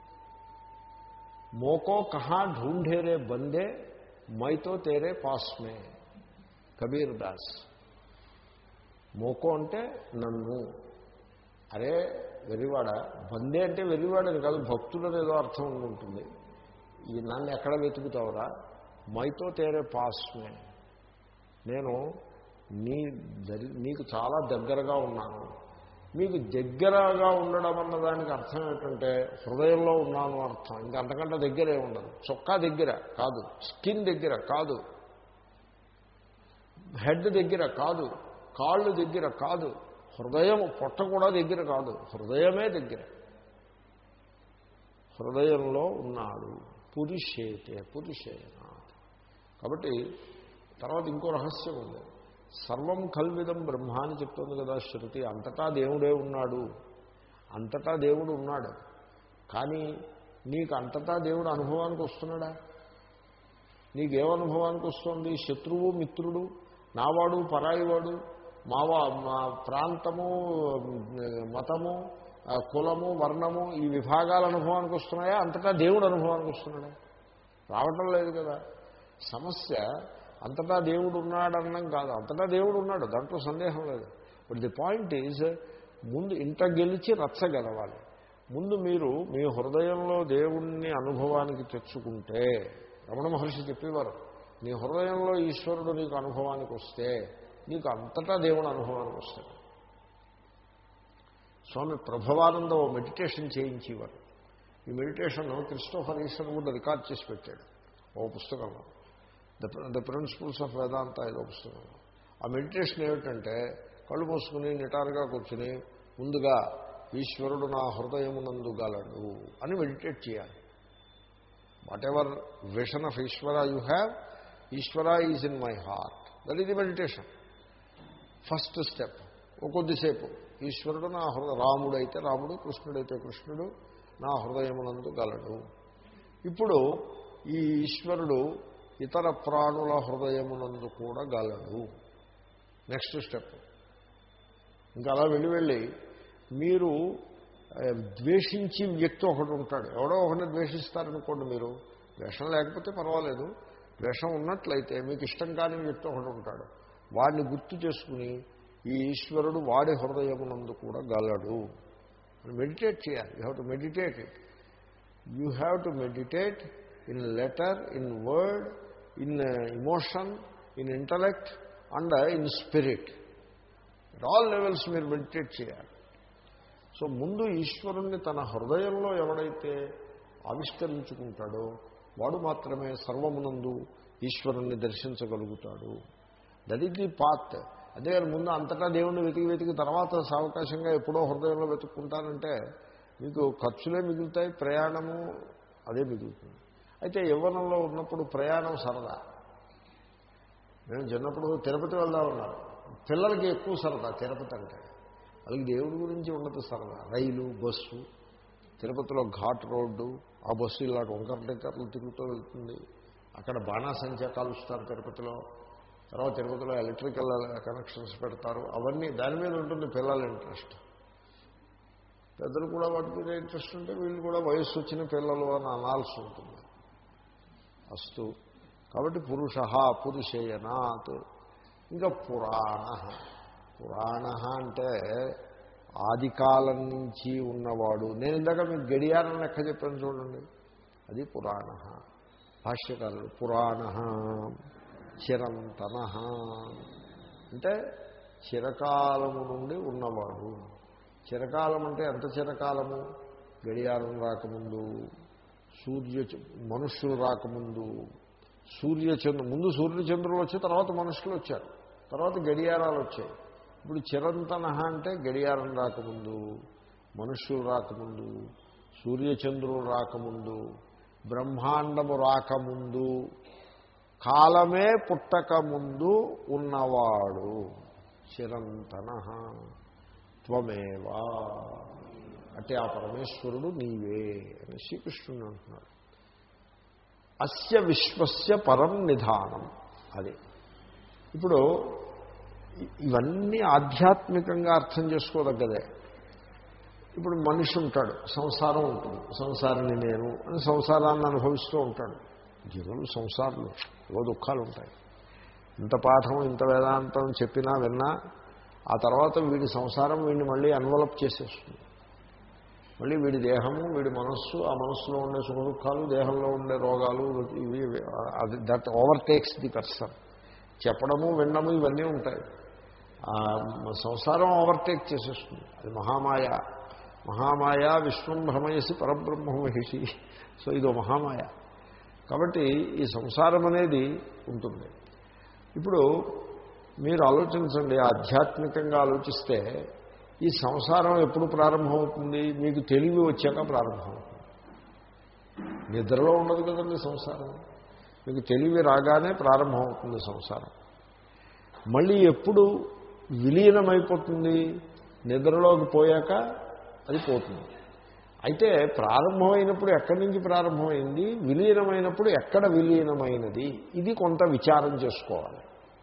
మోకో కహా ఢూంఢేరే బందే మైతో తేరే పాస్మే కబీర్ దాస్ మోకో అంటే నన్ను అరే వెర్రివాడ బందే అంటే వెర్రివాడని కాదు భక్తులని ఏదో అర్థం ఉంటుంది ఈ నన్ను ఎక్కడ వెతుకుతావురా మైతో తేరే పాస్మే నేను నీ దరి నీకు చాలా దగ్గరగా ఉన్నాను మీకు దగ్గరగా ఉండడం అన్న దానికి అర్థం ఏంటంటే హృదయంలో ఉన్నాను అర్థం ఇంకా అంతకంటే దగ్గరే ఉండదు చొక్కా దగ్గర కాదు స్కిన్ దగ్గర కాదు హెడ్ దగ్గర కాదు కాళ్ళు దగ్గర కాదు హృదయం పొట్ట కూడా దగ్గర కాదు హృదయమే దగ్గర హృదయంలో ఉన్నాడు పురుషేతే పురుషేన కాబట్టి తర్వాత ఇంకో రహస్యం ఉంది సర్వం కల్విదం బ్రహ్మ అని చెప్తుంది కదా శృతి అంతటా దేవుడే ఉన్నాడు అంతటా దేవుడు ఉన్నాడు కానీ నీకు అంతటా దేవుడు అనుభవానికి వస్తున్నాడా నీకేమనుభవానికి వస్తుంది శత్రువు మిత్రుడు నావాడు పరాయివాడు మావా మా ప్రాంతము మతము ఆ, కులము వర్ణము ఈ విభాగాల అనుభవానికి వస్తున్నాయా అంతటా దేవుడు అనుభవానికి వస్తున్నాడా రావటం లేదు కదా సమస్య అంతటా దేవుడు ఉన్నాడన్నం కాదు అంతటా దేవుడు ఉన్నాడు దాంట్లో సందేహం లేదు బట్ ది పాయింట్ ఈజ్ ముందు ఇంట గెలిచి రచ్చ గెలవాలి ముందు మీరు మీ హృదయంలో దేవుణ్ణి అనుభవానికి తెచ్చుకుంటే రమణ మహర్షి చెప్పేవారు నీ హృదయంలో ఈశ్వరుడు నీకు అనుభవానికి వస్తే నీకు అంతటా దేవుని అనుభవానికి వస్తాడు స్వామి ప్రభవానంద ఓ మెడిటేషన్ చేయించేవారు ఈ మెడిటేషన్ క్రిస్టోఫర్ ఈశ్వర్ కూడా రికార్డ్ చేసి పెట్టాడు ఓ పుస్తకంలో the the principles of Vedanta ఏదో పుస్తకంలో ఆ మెడిటేషన్ ఏమిటంటే కళ్ళు మూసుకుని నిటారుగా కూర్చుని ముందుగా ఈశ్వరుడు నా హృదయమునందు గలడు అని మెడిటేట్ చేయాలి whatever vision of Ishwara you have Ishwara is in my heart that is the meditation first step ఓ కొద్దిసేపు ఈశ్వరుడు నా హృదయ రాముడైతే రాముడు కృష్ణుడైతే కృష్ణుడు నా హృదయమునందు గలడు ఇప్పుడు ఈ ఈశ్వరుడు ఇతర ప్రాణుల హృదయమునందు కూడా గలడు నెక్స్ట్ స్టెప్ ఇంకా అలా వెళ్ళి వెళ్ళి మీరు ఆ, ద్వేషించి వ్యక్తి ఒకడు ఉంటాడు ఎవడో ఒకరిని ద్వేషిస్తారనుకోండి మీరు ద్వేషం లేకపోతే పర్వాలేదు ద్వేషం ఉన్నట్లయితే మీకు ఇష్టం కాని వ్యక్తి ఒకడు ఉంటాడు వాడిని గుర్తు చేసుకుని ఈ ఈశ్వరుడు వాడి హృదయమునందు కూడా గలడు మెడిటేట్ చేయాలి you have to meditate it you have to meditate in letter in word in emotion in intellect and in spirit at all levels మీరు మెడిటేట్ చేయాలి సో ముందు ఈశ్వరుణ్ణి తన హృదయంలో ఎవడైతే ఆవిష్కరించుకుంటాడో వాడు మాత్రమే సర్వమునందు ఈశ్వరుణ్ణి దర్శించగలుగుతాడు దట్ ఈజ్ ది పాత్ అదే ముందు అంతటా దేవుణ్ణి వెతికి వెతికి తర్వాత సావకాశంగా ఎప్పుడో హృదయంలో వెతుక్కుంటానంటే మీకు ఖర్చులే మిగులుతాయి ప్రయాణము అదే మిగులుతుంది అయితే యవ్వనంలో ఉన్నప్పుడు ప్రయాణం సరదా మేము చిన్నప్పుడు తిరుపతి వెళ్దామన్నారు పిల్లలకి ఎక్కువ సరదా తిరుపతి అంటే వాళ్ళకి దేవుడి గురించి ఉండదు సరదా రైలు బస్సు తిరుపతిలో ఘాట్ రోడ్డు ఆ బస్సు ఇలా వంకర టెక్కర్లు తిరుగుతూ వెళ్తుంది అక్కడ బాణాసంచా కాలుస్తారు తిరుపతిలో తర్వాత తిరుపతిలో ఎలక్ట్రికల్ కనెక్షన్స్ పెడతారు అవన్నీ దాని మీద ఉంటుంది పిల్లల ఇంట్రెస్ట్ పెద్దలు కూడా వాటి మీద ఇంట్రెస్ట్ ఉంటే వీళ్ళు కూడా వయస్సు వచ్చిన పిల్లలు అని అనాల్సి ఉంటుంది అస్తు కాబట్టి పురుష పురుషేయనాత్ ఇంకా పురాణ పురాణ అంటే ఆది కాలం నుంచి ఉన్నవాడు నేను ఇందాక మీకు గడియారం లెక్క చెప్పాను చూడండి అది పురాణ భాష్యకారుడు పురాణ చిరంతన అంటే చిరకాలము నుండి ఉన్నవాడు చిరకాలం అంటే ఎంత చిరకాలము గడియారం రాకముందు సూర్య మనుష్యులు రాకముందు సూర్యచంద్రు ముందు సూర్యచంద్రులు వచ్చి తర్వాత మనుషులు వచ్చారు తర్వాత గడియారాలు వచ్చాయి ఇప్పుడు చిరంతన అంటే గడియారం రాకముందు మనుష్యులు రాకముందు సూర్యచంద్రులు రాకముందు బ్రహ్మాండము రాకముందు కాలమే పుట్టకముందు ఉన్నవాడు చిరంతన త్వమేవా అంటే ఆ పరమేశ్వరుడు నీవే అని శ్రీకృష్ణుడు అంటున్నాడు అస్య విశ్వస్య పరం నిధానం అది ఇప్పుడు ఇవన్నీ ఆధ్యాత్మికంగా అర్థం చేసుకోదగ్గదే ఇప్పుడు మనిషి ఉంటాడు సంసారం ఉంటుంది సంసారాన్ని నేను అని సంసారాన్ని అనుభవిస్తూ ఉంటాడు జీవులు సంసారాలు ఏవో దుఃఖాలు ఉంటాయి ఇంత పాఠం ఇంత వేదాంతం చెప్పినా విన్నా ఆ తర్వాత వీడి సంసారం వీడిని మళ్ళీ అన్వలప్ చేసేస్తుంది మళ్ళీ వీడి దేహము వీడి మనస్సు ఆ మనస్సులో ఉండే సుఖ దుఃఖాలు దేహంలో ఉండే రోగాలు ఇవి అది దట్ ఓవర్టేక్స్ ది పర్సన్ చెప్పడము వినడము ఇవన్నీ ఉంటాయి సంసారం ఓవర్టేక్ చేసేస్తుంది అది మహామాయ మహామాయ విశ్వం భ్రమయసి పరబ్రహ్మ మహిషి సో ఇదో మహామాయ కాబట్టి ఈ సంసారం అనేది ఉంటుంది ఇప్పుడు మీరు ఆలోచించండి ఆధ్యాత్మికంగా ఆలోచిస్తే ఈ సంసారం ఎప్పుడు ప్రారంభమవుతుంది మీకు తెలివి వచ్చాక ప్రారంభమవుతుంది నిద్రలో ఉండదు కదండి సంసారం మీకు తెలివి రాగానే ప్రారంభమవుతుంది సంసారం మళ్ళీ ఎప్పుడు విలీనమైపోతుంది నిద్రలోకి పోయాక అది పోతుంది అయితే ప్రారంభమైనప్పుడు ఎక్కడి నుంచి ప్రారంభమైంది విలీనమైనప్పుడు ఎక్కడ విలీనమైనది ఇది కొంత విచారం చేసుకోవాలి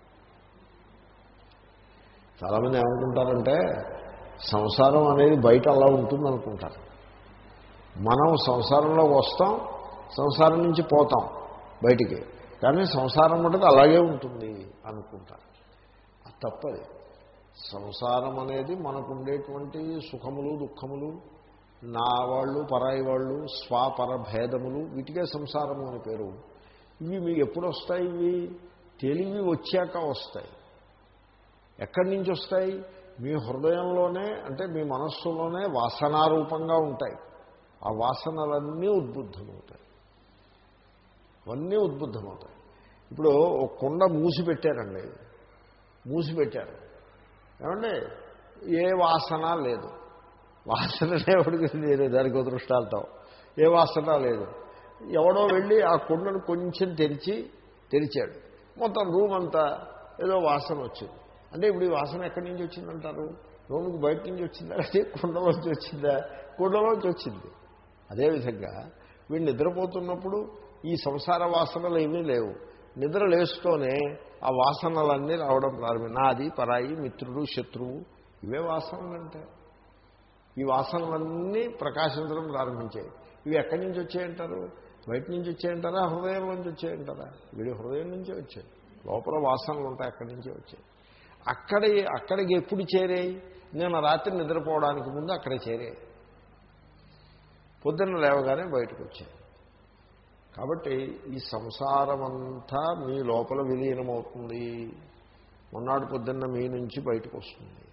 చాలామంది ఏమనుకుంటారంటే సంసారం అనేది బయట అలా ఉంటుంది అనుకుంటారు మనం సంసారంలో వస్తాం సంసారం నుంచి పోతాం బయటికి కానీ సంసారం మటుకు అలాగే ఉంటుంది అనుకుంటారు అది తప్పది సంసారం అనేది మనకు ఉండేటువంటి సుఖములు దుఃఖములు నా వాళ్ళు పరాయి వాళ్ళు స్వాపర భేదములు వీటికే సంసారము అని పేరు ఇవి మీకు ఎప్పుడు వస్తాయి ఇవి తెలివి వచ్చాక వస్తాయి ఎక్కడి నుంచి వస్తాయి మీ హృదయంలోనే అంటే మీ మనస్సులోనే వాసనారూపంగా ఉంటాయి ఆ వాసనలన్నీ ఉద్బుద్ధమవుతాయి అవన్నీ ఉద్బుద్ధమవుతాయి ఇప్పుడు ఒక కుండ మూసి పెట్టారండి మూసి పెట్టారు ఏమండి ఏ వాసన లేదు వాసన ఎవడికి లేదు దానికి దృష్టాలతో ఏ వాసన లేదు ఎవడో వెళ్ళి ఆ కుండను కొంచెం తెరిచి తెరిచాడు మొత్తం రూమ్ అంతా ఏదో వాసన వచ్చింది అంటే ఇప్పుడు ఈ వాసన ఎక్కడి నుంచి వచ్చిందంటారు రూమ్కి బయట నుంచి వచ్చిందా అంటే కుండలోంచి వచ్చిందా కుండలోంచి వచ్చింది అదేవిధంగా వీడు నిద్రపోతున్నప్పుడు ఈ సంసార వాసనలు ఏమీ లేవు నిద్ర లేస్తూనే ఆ వాసనలన్నీ రావడం ప్రారంభం నాది పరాయి మిత్రుడు శత్రువు ఇవే వాసనలు అంటే ఈ వాసనలన్నీ ప్రకాశించడం ప్రారంభించాయి ఇవి ఎక్కడి నుంచి వచ్చాయంటారు బయట నుంచి వచ్చాయంటారా హృదయం నుంచి వచ్చాయంటారా వీడి హృదయం నుంచే వచ్చాయి లోపల వాసనలు ఉంటాయి అక్కడి నుంచే వచ్చాయి అక్కడ అక్కడికి ఎప్పుడు చేరాయి నేను రాత్రి నిద్రపోవడానికి ముందు అక్కడ చేరాయి పొద్దున్న లేవగానే బయటకు వచ్చాయి కాబట్టి ఈ సంసారమంతా మీ లోపల విలీనమవుతుంది మొన్నాడు పొద్దున్న మీ నుంచి బయటకు వస్తుంది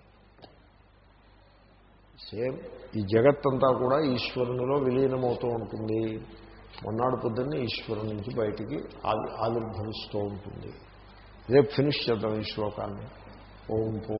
సేమ్ ఈ జగత్తంతా కూడా ఈశ్వరునిలో విలీనమవుతూ ఉంటుంది మొన్నాడు పొద్దున్న ఈశ్వరుని నుంచి బయటికి ఆవి ఆవిర్భవిస్తూ ఉంటుంది రేపు ఫినిష్ చేద్దాం ఈ శ్లోకాన్ని ఓం పూ